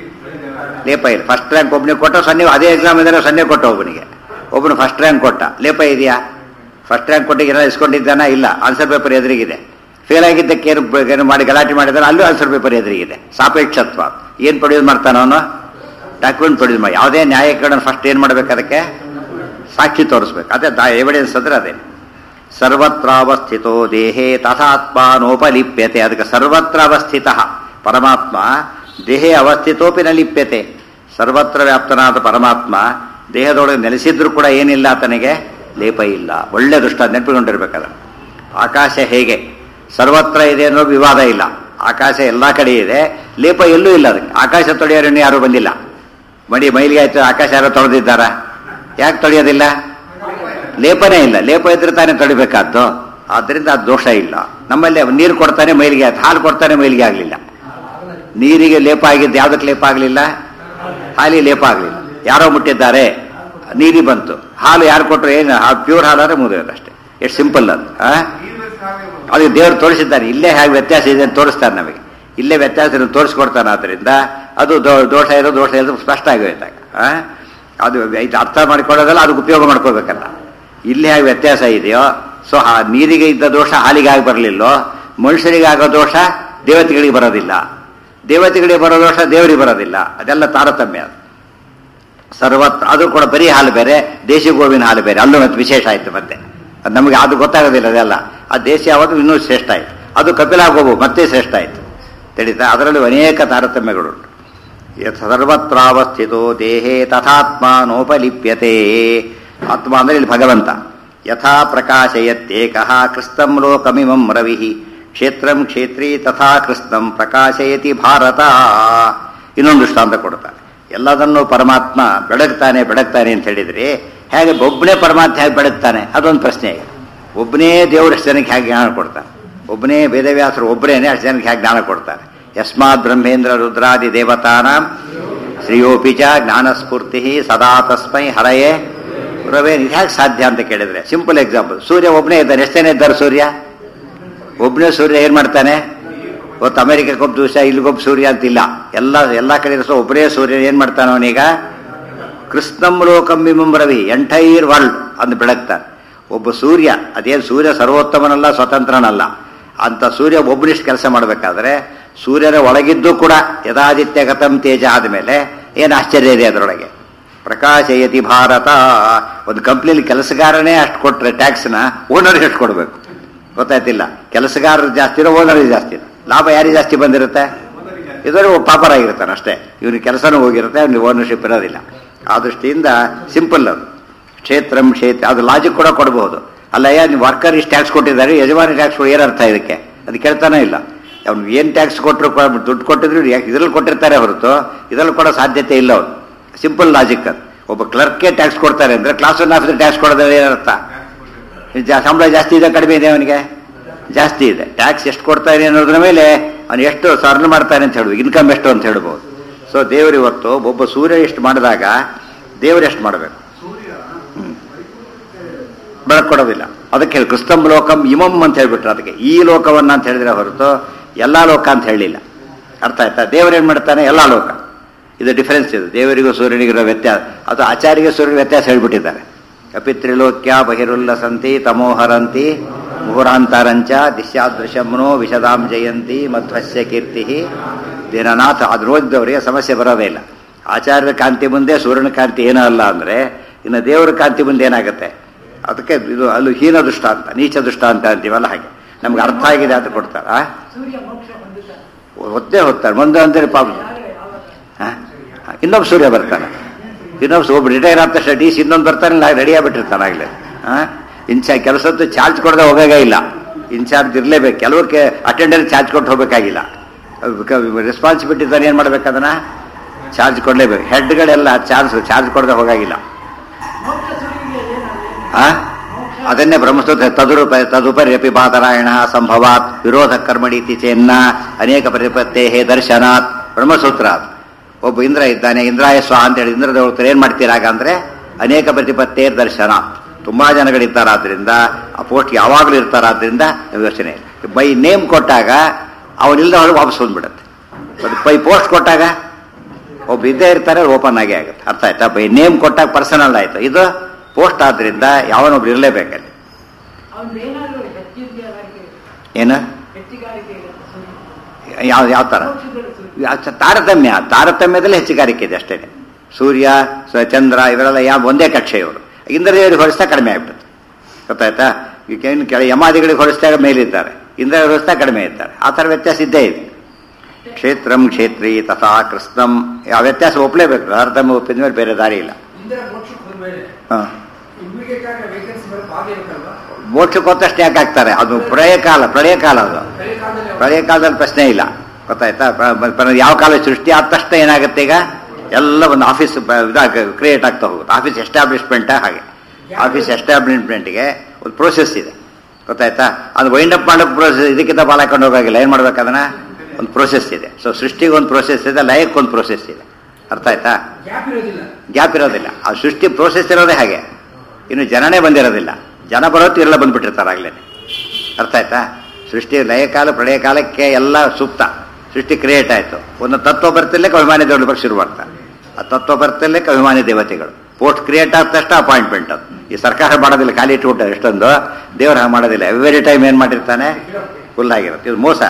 ಲೇಪ ಇಲ್ಲ ಫಸ್ಟ್ ರ್ಯಾಂಕ್ ಒಬ್ಬನಿಗೆ ಕೊಟ್ಟ ಸೊನ್ನೆ ಅದೇ ಎಕ್ಸಾಮ್ ಇದ್ದಾರೆ ಸೊನ್ನೆ ಕೊಟ್ಟ ಒಬ್ಬನಿಗೆ ಒಬ್ಬನು ಫಸ್ಟ್ ರ್ಯಾಂಕ್ ಕೊಟ್ಟ ಲೇಪ ಇದೆಯಾ ಫಸ್ಟ್ ರ್ಯಾಂಕ್ ಕೊಟ್ಟಿಗೆ ಎಲ್ಲ ಇಸ್ಕೊಂಡಿದ್ದಾನ ಇಲ್ಲ ಆನ್ಸರ್ ಪೇಪರ್ ಎದುರಿಗಿದೆ ಫೇಲ್ ಆಗಿದ್ದಕ್ಕೆ ಏನು ಬ- ಏನು ಮಾಡಿ ಗಲಾಟೆ ಮಾಡಿದಾರೆ ಅಲ್ಲೂ ಆನ್ಸರ್ ಪೇಪರ್ ಎದುರಿಗಿದೆ ಸಾಪೇಕ್ಷತ್ವ ಏನು ಪ್ರೊಡ್ಯೂಸ್ ಮಾಡ್ತಾನ ಅವನು ಡಾಕ್ಯುಮೆಂಟ್ ಪ್ರೊಡ್ಯೂಸ್ ಮಾಡಿ ಯಾವುದೇ ನ್ಯಾಯಕರಣ ಫಸ್ಟ್ ಏನು ಮಾಡ್ಬೇಕು ಅದಕ್ಕೆ ಸಾಕ್ಷಿ ತೋರಿಸ್ಬೇಕು ಅದೇ ಎವಿಡೆನ್ಸ್ ಅಂದ್ರೆ ಅದೇ ಸರ್ವತ್ರಾವಸ್ಥಿತೋ ದೇಹೇ ತಥಾತ್ಮಾನೋಪಲಿಪ್ಯತೆ ಅದಕ್ಕೆ ಸರ್ವತ್ರ ಅವಸ್ಥಿತ ಪರಮಾತ್ಮ ದೇಹೇ ಅವಸ್ಥಿತೋಪಿ ನ ಲಿಪ್ಯತೆ ಸರ್ವತ್ರ ವ್ಯಾಪ್ತನಾದ ಪರಮಾತ್ಮ ದೇಹದೊಳಗೆ ನೆಲೆಸಿದ್ರು ಕೂಡ ಏನಿಲ್ಲ ಆತನಿಗೆ ಲೇಪ ಇಲ್ಲ ಒಳ್ಳೆ ದೃಷ್ಟ ನೆನಪಿಕೊಂಡಿರ್ಬೇಕಲ್ಲ ಆಕಾಶ ಹೇಗೆ ಸರ್ವತ್ರ ಇದೆ ಅನ್ನೋ ವಿವಾದ ಇಲ್ಲ ಆಕಾಶ ಎಲ್ಲ ಕಡೆ ಇದೆ ಲೇಪ ಎಲ್ಲೂ ಇಲ್ಲ ಅದಕ್ಕೆ ಆಕಾಶ ತೊಳೆಯೋರು ಯಾರು ಬಂದಿಲ್ಲ ಮಡಿ ಮೈಲಿಗೆ ಆಯ್ತು ಆಕಾಶ ಯಾರೋ ತೊಳೆದಿದ್ದಾರ ಯಾಕೆ ತೊಳೆಯೋದಿಲ್ಲ ಲೇಪನೇ ಇಲ್ಲ ಲೇಪ ಇದ್ರೆ ತಾನೇ ತೊಳಿಬೇಕಾದ್ದು ಆದ್ರಿಂದ ಅದು ದೋಷ ಇಲ್ಲ ನಮ್ಮಲ್ಲಿ ನೀರು ಕೊಡ್ತಾನೆ ಮೈಲಿಗೆ ಆಯ್ತು ಹಾಲು ಕೊಡ್ತಾನೆ ಮೈಲಿಗೆ ಆಗಲಿಲ್ಲ ನೀರಿಗೆ ಲೇಪ ಆಗಿದ್ದು ಯಾವುದಕ್ಕೆ ಲೇಪ ಆಗಲಿಲ್ಲ ಹಾಲಿಗೆ ಲೇಪ ಆಗಲಿಲ್ಲ ಯಾರೋ ಮುಟ್ಟಿದ್ದಾರೆ ನೀರಿಗೆ ಬಂತು ಹಾಲು ಯಾರು ಕೊಟ್ಟರು ಏನು ಪ್ಯೂರ್ ಹಾಲಾದ್ರೆ ಮುಗಿಯೋದು ಅಷ್ಟೇ ಎಷ್ಟು ಸಿಂಪಲ್ ಅದು ಆ? ಅದು ದೇವರು ತೋರಿಸಿದ್ದಾನೆ ಇಲ್ಲೇ ಹೇಗೆ ವ್ಯತ್ಯಾಸ ಇದೆ ಅಂತ ತೋರಿಸ್ತಾನೆ ನಮಗೆ ಇಲ್ಲೇ ವ್ಯತ್ಯಾಸ ತೋರಿಸ್ಕೊಡ್ತಾನೆ ಆದ್ರಿಂದ ಅದು ದೋ- ದೋಷ ಇರೋ ದೋಷ ಇರೋದು ಸ್ಪಷ್ಟ ಆಗೋಯ್ತಾಗ ಆ? ಅದು ಇದು ಅರ್ಥ ಮಾಡಿಕೊಳ್ಳೋದಲ್ಲ ಅದಕ್ಕೆ ಉಪಯೋಗ ಮಾಡ್ಕೋಬೇಕಲ್ಲ ಇಲ್ಲಿ ಹೇಗೆ ವ್ಯತ್ಯಾಸ ಇದೆಯೋ ಸೊ ಆ ನೀರಿಗೆ ಇದ್ದ ದೋಷ ಹಾಲಿಗೆ ಆಗಿ ಬರಲಿಲ್ಲೋ ಮನುಷ್ಯರಿಗೆ ಆಗೋ ದೋಷ ದೇವತೆಗಳಿಗೆ ಬರೋದಿಲ್ಲ ದೇವತೆಗಳಿಗೆ ಬರೋ ದೋಷ ದೇವರಿಗೆ ಬರೋದಿಲ್ಲ ಅದೆಲ್ಲ ತಾರತಮ್ಯ ಅದು ಸರ್ವತ್ರ ಅದು ಕೂಡ ಬರೀ ಹಾಲು ಬೇರೆ ದೇಶಿ ಗೋವಿನ ಹಾಲು ಬೇರೆ ಅಲ್ಲೂ ಮತ್ತೆ ವಿಶೇಷ ಆಯ್ತು ಮತ್ತೆ ಅದು ನಮಗೆ ಅದು ಗೊತ್ತಾಗೋದಿಲ್ಲ ಅದೆಲ್ಲ ಆ ದೇಶಿ ಯಾವುದು ಇನ್ನೂ ಶ್ರೇಷ್ಠ ಆಯ್ತು ಅದು ಕಪಿಲಾ ಗೋವು ಮತ್ತೆ ಶ್ರೇಷ್ಠ ಆಯ್ತು ತಿಳಿತಾ ಅದರಲ್ಲಿ ಅನೇಕ ತಾರತಮ್ಯಗಳುಂಟು ಯತ್ ಸರ್ವತ್ರಾವಸ್ಥಿತೋ ದೇಹೇ ತಥಾತ್ಮಾನೋಪಲಿಪ್ಯತೆ ಆತ್ಮ ಅಂದ್ರೆ ಇಲ್ಲಿ ಭಗವಂತ ಯಥಾ ಪ್ರಕಾಶಯತ್ಯೇಕಃ ಕೃಸ್ತಂ ಲೋಕಮಿಮಂ ರವಿ ಕ್ಷೇತ್ರಂ ಕ್ಷೇತ್ರೀ ತಥಾ ಕೃಷ್ಣಂ ಪ್ರಕಾಶಯತಿ ಭಾರತ ಇನ್ನೊಂದು ದೃಷ್ಟಾಂತ ಕೊಡ್ತಾರೆ ಎಲ್ಲದನ್ನು ಪರಮಾತ್ಮ ಬೆಳಗ್ತಾನೆ ಬೆಳಗ್ತಾನೆ ಅಂತ ಹೇಳಿದ್ರೆ ಹೇಗೆ ಒಬ್ಬನೇ ಪರಮಾತ್ಮ ಹೇಗೆ ಬೆಳಗ್ತಾನೆ ಅದೊಂದು ಪ್ರಶ್ನೆ ಈಗ ಒಬ್ಬನೇ ದೇವರು ಅಷ್ಟು ಜನಕ್ಕೆ ಹೇಗೆ ಜ್ಞಾನ ಕೊಡ್ತಾನೆ ಒಬ್ಬನೇ ವೇದವ್ಯಾಸರು ಒಬ್ಬರೇನೆ ಅಷ್ಟು ಜನಕ್ಕೆ ಹೇಗೆ ಜ್ಞಾನ ಕೊಡ್ತಾರೆ ಯಸ್ಮಾತ್ ಬ್ರಹ್ಮೇಂದ್ರ ರುದ್ರಾದಿ ದೇವತಾನಾಂ ಶ್ರೀಯೋಪಿ ಚ ಜ್ಞಾನಸ್ಫೂರ್ತಿ ಸದಾ ತಸ್ಮೈ ಹರಯೇ ಗುರವೇ ಇದು ಹೇಗೆ ಸಾಧ್ಯ ಅಂತ ಕೇಳಿದ್ರೆ ಸಿಂಪಲ್ ಎಕ್ಸಾಂಪಲ್ ಸೂರ್ಯ ಒಬ್ಬನೇ ಇದ್ದಾನೆ ಎಷ್ಟು ಜನ ಇದ್ದಾರೆ ಸೂರ್ಯ ಒಬ್ಬನೇ ಸೂರ್ಯ ಏನ್ ಮಾಡ್ತಾನೆ ಇವತ್ತು ಅಮೆರಿಕಕ್ಕೊಬ್ಬ ದಿವಸ ಇಲ್ಲಿಗೊಬ್ಬ ಸೂರ್ಯ ಅಂತಿಲ್ಲ ಎಲ್ಲ ಎಲ್ಲ ಕಡೆ ಇರೋ ಒಬ್ಬರೇ ಸೂರ್ಯ ಏನ್ ಮಾಡ್ತಾನೆ ಅವನೀಗ ಕೃಷ್ಣಂ ಲೋಕಂ ಇಮಂ ರವಿ ಎಂಟೈರ್ ವರ್ಲ್ಡ್ ಅಂದು ಬೆಳಗ್ತಾನೆ ಒಬ್ಬ ಸೂರ್ಯ ಅದೇನು ಸೂರ್ಯ ಸರ್ವೋತ್ತಮನಲ್ಲ ಸ್ವತಂತ್ರನಲ್ಲ ಅಂತ ಸೂರ್ಯ ಒಬ್ಬನಿಷ್ಟು ಕೆಲಸ ಮಾಡಬೇಕಾದ್ರೆ ಸೂರ್ಯನ ಒಳಗಿದ್ದು ಕೂಡ ಯಥಾದಿತ್ಯ ಗತಂ ತೇಜ ಆದಮೇಲೆ ಏನು ಆಶ್ಚರ್ಯ ಇದೆ ಅದರೊಳಗೆ ಪ್ರಕಾಶಯತಿ ಭಾರತ ಒಂದು ಕಂಪ್ನಿಲಿ ಕೆಲಸಗಾರನೇ ಅಷ್ಟು ಕೊಟ್ರೆ ಟ್ಯಾಕ್ಸ್ನ ಓನರ್ಗೆ ಎಷ್ಟು ಕೊಡಬೇಕು ಗೊತ್ತಾಯ್ತಿಲ್ಲ ಕೆಲಸಗಾರರು ಜಾಸ್ತಿನೋ ಓನರ್ ಜಾಸ್ತಿ ಲಾಭ ಯಾರಿಗೆ ಜಾಸ್ತಿ ಬಂದಿರುತ್ತೆ ಇದರ ಪಾಪರ್ ಆಗಿರ್ತಾನೆ ಅಷ್ಟೇ ಇವನಿಗೆ ಕೆಲಸನೂ ಹೋಗಿರುತ್ತೆ ಅವ್ನಿಗೆ ಓನರ್ಶಿಪ್ ಇರೋದಿಲ್ಲ ಆ ದೃಷ್ಟಿಯಿಂದ ಸಿಂಪಲ್ ಅದು ಕ್ಷೇತ್ರಂ ಕ್ಷೇತ್ರ ಅದು ಲಾಜಿಕ್ ಕೂಡ ಕೊಡಬಹುದು ಅಲ್ಲಯ್ಯ ನೀವು ವರ್ಕರ್ ಇಷ್ಟು ಟ್ಯಾಕ್ಸ್ ಕೊಟ್ಟಿದ್ದಾರೆ ಯಜಮಾನಿ ಟ್ಯಾಕ್ಸ್ ಏನರ್ಥ ಇದಕ್ಕೆ ಅದು ಕೇಳ್ತಾನೆ ಇಲ್ಲ ಅವ್ನು ಏನು ಟ್ಯಾಕ್ಸ್ ಕೊಟ್ಟರು ದುಡ್ಡು ಕೊಟ್ಟಿದ್ರು ಇದ್ರಲ್ಲಿ ಕೊಟ್ಟಿರ್ತಾರೆ ಹೊರತು ಇದರಲ್ಲಿ ಕೊಡೋ ಸಾಧ್ಯತೆ ಇಲ್ಲ ಅವ್ನು ಸಿಂಪಲ್ ಲಾಜಿಕ್ ಅದು ಒಬ್ಬ ಕ್ಲರ್ಕ್ಗೆ ಟ್ಯಾಕ್ಸ್ ಕೊಡ್ತಾರೆ ಅಂದ್ರೆ ಕ್ಲಾಸ್ ಒನ್ ಆಫೀಸರ್ ಟ್ಯಾಕ್ಸ್ ಕೊಡೋದ್ರೆ ಏನರ್ಥ ಜಾ- ಸಂಬಳ ಜಾಸ್ತಿ ಇದೆ ಕಡಿಮೆ ಇದೆ ಅವನಿಗೆ ಜಾಸ್ತಿ ಇದೆ ಟ್ಯಾಕ್ಸ್ ಎಷ್ಟು ಕೊಡ್ತಾನೆ ಅನ್ನೋದ್ರ ಮೇಲೆ ಅವನು ಎಷ್ಟು ಸರ್ನ್ ಮಾಡ್ತಾನೆ ಅಂತ ಹೇಳ್ಬೋದು ಇನ್ಕಮ್ ಎಷ್ಟು ಅಂತ ಹೇಳ್ಬೋದು ಸೊ ದೇವರು ಇವತ್ತು ಒಬ್ಬ ಸೂರ್ಯ ಎಷ್ಟು ಮಾಡಿದಾಗ ದೇವರು ಎಷ್ಟು ಮಾಡಬೇಕು ಬೆಳಕು ಕೊಡೋದಿಲ್ಲ ಅದಕ್ಕೆ ಹೇಳಿ ಕ್ರಿಸ್ತಂ ಲೋಕಂ ಇಮಂ ಅಂತ ಹೇಳ್ಬಿಟ್ರು ಅದಕ್ಕೆ ಈ ಲೋಕವನ್ನ ಅಂತ ಹೇಳಿದ್ರೆ ಹೊರತು ಎಲ್ಲಾ ಲೋಕ ಅಂತ ಹೇಳಿಲ್ಲ ಅರ್ಥ ಆಯ್ತಾ ದೇವರೇನ್ ಮಾಡ್ತಾನೆ ಎಲ್ಲಾ ಲೋಕ ಇದು ಡಿಫರೆನ್ಸ್ ಇದು ದೇವರಿಗೂ ಸೂರ್ಯನಿಗಿರೋ ವ್ಯತ್ಯಾಸ ಅದು ಆಚಾರ್ಯಗೆ ಸೂರ್ಯನ ವ್ಯತ್ಯಾಸ ಹೇಳ್ಬಿಟ್ಟಿದ್ದಾರೆ ಅಪಿ ತ್ರಿಲೋಕ್ಯ ಬಹಿರುಲ್ಲಸಂತಿ ತಮೋಹರಂತಿ ಮುಹುರಾಂತರಂಚ ದಿಶ್ಯಾದೃಶಮ್ನೋ ವಿಶದಾಂ ಜಯಂತಿ ಮಧ್ವಸ್ಯ ಕೀರ್ತಿ ದಿನನಾಥ ಅದು ಓದಿದವರಿಗೆ ಸಮಸ್ಯೆ ಬರೋದೇ ಇಲ್ಲ ಆಚಾರ್ಯರ ಕಾಂತಿ ಮುಂದೆ ಸೂರ್ಯನ ಕಾಂತಿ ಏನೂ ಅಲ್ಲ ಅಂದ್ರೆ ಇನ್ನು ದೇವರ ಕಾಂತಿ ಮುಂದೆ ಏನಾಗುತ್ತೆ ಅದಕ್ಕೆ ಇದು ಅಲ್ಲಿ ಹೀನ ದುಷ್ಟ ಅಂತ ನೀಚ ದುಷ್ಟ ಅಂತ ಅಂತೀವಲ್ಲ ಹಾಗೆ ನಮ್ಗೆ ಅರ್ಥ ಆಗಿದೆ ಅಂತ ಕೊಡ್ತಾರ ಸೂರ್ಯ ಮೋಕ್ಷ ಹೊಂದುತ್ತಾನೆ ಹೊತ್ತೇ ಹೊತ್ತಾರೆ ಮುಂದೆ ಅಂದ್ರೆ ಪಾಪ ಯಾರು ಯಾವ ಹ? ಇನ್ನೊಬ್ಬ ಸೂರ್ಯ ಬರ್ತಾನೆ ಇನ್ನೊಬ್ಬ ಒಬ್ಬ ರಿಟೈರ್ ಆದ ತಕ್ಷಣ ಡಿ ಸಿ ಇನ್ನೊಂದು ಬರ್ತಾನೆ ನಾ ರೆಡಿ ಆಗ್ಬಿಟ್ಟಿರ್ತಾನೆ ಆಗಲೇ ಇನ್ಚಾ ಕೆಲಸದ್ದು ಚಾರ್ಜ್ ಕೊಡದೆ ಹೋಗಾಗ ಇಲ್ಲ ಇನ್ಚಾರ್ಜ್ ಇರಲೇಬೇಕು ಕೆಲವ್ರಿಗೆ ಅಟೆಂಡರ್ ಚಾರ್ಜ್ ಕೊಟ್ಟು ಹೋಗಬೇಕಾಗಿಲ್ಲ ರೆಸ್ಪಾನ್ಸಿಬಿಲಿಟಿ ತಾನು ಏನು ಮಾಡ್ಬೇಕು ಅದನ್ನ ಚಾರ್ಜ್ ಕೊಡಲೇಬೇಕು ಹೆಡ್ಗಳೆಲ್ಲ ಚಾರ್ಜ್ ಚಾರ್ಜ್ ಕೊಡದೆ ಹೋಗಾಗಿಲ್ಲ ಆ? ಅದನ್ನೇ ಬ್ರಹ್ಮಸೂತ್ರ ತದುರುಪ ತದುಪರ್ಯಪಿ ಬಾದರಾಯಣ ಸಂಭವಾತ್ ವಿರೋಧ ಕರ್ಮಣೀತಿ ಚೇನ್ನ ಅನೇಕ ಪ್ರತಿಪತ್ತೇ ಹೇ ದರ್ಶನಾತ್ ಬ್ರಹ್ಮಸೂತ್ರ ಅದು ಒಬ್ಬ ಇಂದ್ರ ಇದ್ದಾನೆ ಇಂದ್ರಾಯ ಸ್ವಾಹ ಅಂತೇಳಿ ಇಂದ್ರ ದೇವತರು ಏನ್ ಮಾಡ್ತೀರಾಗ ಅಂದ್ರೆ ಅನೇಕ ಪ್ರತಿಪತ್ತೇ ದರ್ಶನ ತುಂಬಾ ಜನಗಳಿರ್ತಾರಾದ್ರಿಂದ ಆ ಪೋಸ್ಟ್ ಯಾವಾಗಲೂ ಇರ್ತಾರಾದ್ರಿಂದ ಯೋಚನೆ ಬೈ ನೇಮ್ ಕೊಟ್ಟಾಗ ಅವನಿಲ್ದ ಹೊರಗೆ ವಾಪಸ್ ಬಂದ್ಬಿಡುತ್ತೆ ಬಟ್ ಬೈ ಪೋಸ್ಟ್ ಕೊಟ್ಟಾಗ ಒಬ್ಬ ಇದ್ದೇ ಇರ್ತಾರೆ ಓಪನ್ ಆಗೇ ಆಗುತ್ತೆ ಅರ್ಥ ಆಯ್ತಾ ಬೈ ನೇಮ್ ಕೊಟ್ಟಾಗ ಪರ್ಸನಲ್ ಆಯ್ತು ಇದು ಪೋಸ್ಟ್ ಆದ್ರಿಂದ ಯಾವನೊಬ್ರು ಇರಲೇಬೇಕಲ್ಲಿ ಅವ್ನೇನಾದ್ರೂ ಹೆಚ್ಚಿದ್ಯಾರಿಗೆ ಏನು ಹೆಚ್ಚಿಗಾರಿಕೆ ಯಾವ ಯಾವ ಥರ ಯಾವ ತ- ತಾರತಮ್ಯ ತಾರತಮ್ಯದಲ್ಲಿ ಹೆಚ್ಚುಗಾರಿಕೆ ಇದೆ ಅಷ್ಟೇ ಸೂರ್ಯ ಸ- ಚಂದ್ರ ಇವರೆಲ್ಲ ಯಾವ ಒಂದೇ ಕಕ್ಷೆ ಇವರು ಇಂದ್ರದೇವರಿಗೆ ಹೋಲಿಸ್ತಾ ಕಡಿಮೆ ಆಗ್ಬಿಡುತ್ತೆ ಗೊತ್ತಾಯ್ತಾ ಈಗ ಏನು ಕೆಳ ಯಮಾದಿಗಳಿಗೆ ಹೋಲಿಸಿದಾಗ ಮೇಲಿದ್ದಾರೆ ಇಂದ್ರ ಹೋಲಿಸ್ತಾ ಕಡಿಮೆ ಇದ್ದಾರೆ ಆ ಥರ ವ್ಯತ್ಯಾಸ ಇದ್ದೇ ಇದೆ ಕ್ಷೇತ್ರಂ ಕ್ಷೇತ್ರಿ ತಥಾ ಕೃಷ್ಣಂ ಆ ವ್ಯತ್ಯಾಸ ಒಪ್ಪಲೇಬೇಕು ತಾರತಮ್ಯ ಒಪ್ಪಿದ ಮೇಲೆ ಬೇರೆ ದಾರಿ ಇಲ್ಲ ಇಂದ್ರ ಮೋಕ್ಷಕ್ಕೆ ಹೋದ್ಮೇಲೆ ಹಾಂ ಇಮ್ಮಿಡಿಯೇಟ್ ಆಗಿ ವೇಕೆನ್ಸಿ ಬರೋ ಭಾಗ ಇರುತ್ತಲ್ವಾ ಮೋಕ್ಷಕ್ಕೆ ಹೋದಷ್ಟೇ ಯಾಕೆ ಆಗ್ತಾರೆ ಅದು ಪ್ರಳಯ ಕಾಲ ಪ್ರಳಯ ಕಾಲ ಅದು ಕಲಿಯ ಕಾಲದಲ್ಲಿ ಅವ್ರು- ಪ್ರಳಯ ಕಾಲದಲ್ಲಿ ಪ್ರಶ್ನೆ ಇಲ್ಲ ಗೊತ್ತಾಯ್ತಾ ಪ್ರ- ಪ್ರ- ಯಾವ ಕಾಲ ಸೃಷ್ಟಿ ಆದ ತಕ್ಷಣ ಏನಾಗುತ್ತೆ ಈಗ ಎಲ್ಲ ಒಂದು ಆಫೀಸ್ ಇದಾಗ ಕ್ರಿಯೇಟ್ ಆಗ್ತಾ ಹೋಗುತ್ತೆ ಆಫೀಸ್ ಎಸ್ಟಾಬ್ಲಿಷ್ಮೆಂಟ್ ಹಾಗೆ ಆಫೀಸ್ ಎಸ್ಟಾಬ್ಲಿಷ್ಮೆಂಟ್ಗೆ ಒಂದು ಪ್ರೋಸೆಸ್ ಇದೆ ಗೊತ್ತಾಯ್ತಾ ಅದು ವೈಂಡ್ ಅಪ್ ಮಾಡೋ ಪ್ರೋಸೆಸ್ ಇದಕ್ಕಿಂತ ಬಾಳ ಹಾಕೊಂಡು ಹೋಗಾಗಿಲ್ಲ ಏನು ಮಾಡ್ಬೇಕು ಅದನ್ನ ಒಂದು ಪ್ರೋಸೆಸ್ ಇದೆ ಸೊ ಸೃಷ್ಟಿಗೆ ಒಂದು ಪ್ರೋಸೆಸ್ ಇದೆ ಲಯಕ್ಕೆ ಒಂದು ಪ್ರೋಸೆಸ್ ಇದೆ ಅರ್ಥ ಆಯ್ತಾ ಗ್ಯಾಪ್ ಇರೋದಿಲ್ಲ ಗ್ಯಾಪ್ ಇರೋದಿಲ್ಲ ಆ ಸೃಷ್ಟಿ ಪ್ರೋಸೆಸ್ ಇರೋದೇ ಹಾಗೆ ಇನ್ನು ಜನನೇ ಬಂದಿರೋದಿಲ್ಲ ಜನ ಬರೋತ್ತು ಇರಲ್ಲ ಬಂದ್ಬಿಟ್ಟಿರ್ತಾರೆ ಆಗ್ಲೇ ಅರ್ಥ ಆಯ್ತಾ ಸೃಷ್ಟಿ ಲಯಕಾಲ ಪ್ರಳಯ ಕಾಲಕ್ಕೆ ಎಲ್ಲ ಸೂಕ್ತ ಸೃಷ್ಟಿ ಕ್ರಿಯೇಟ್ ಆಯಿತು ಒಂದು ತತ್ವ ಬರ್ತಲ್ಲೇ ಅಭಿಮಾನಿ ದೇವರು ಬಗ್ಗೆ ಶುರು ಮಾಡ್ತಾರೆ ಆ ತತ್ವ ಬರ್ತಲ್ಲೇ ಅಭಿಮಾನಿ ದೇವತೆಗಳು ಪೋಸ್ಟ್ ಕ್ರಿಯೇಟ್ ಆದ ತಕ್ಷಣ ಅಪಾಯಿಂಟ್ಮೆಂಟ್ ಅದು ಈ ಸರ್ಕಾರ ಮಾಡೋದಿಲ್ಲ ಖಾಲಿ ಇಟ್ಬಿಟ್ಟು ಎಷ್ಟೊಂದು ದೇವರು ಹಾಗೆ ಮಾಡೋದಿಲ್ಲ ಎವ್ರಿ ಟೈಮ್ ಏನು ಮಾಡಿರ್ತಾನೆ ಫುಲ್ ಆಗಿರುತ್ತೆ ಇದು ಮೋಸ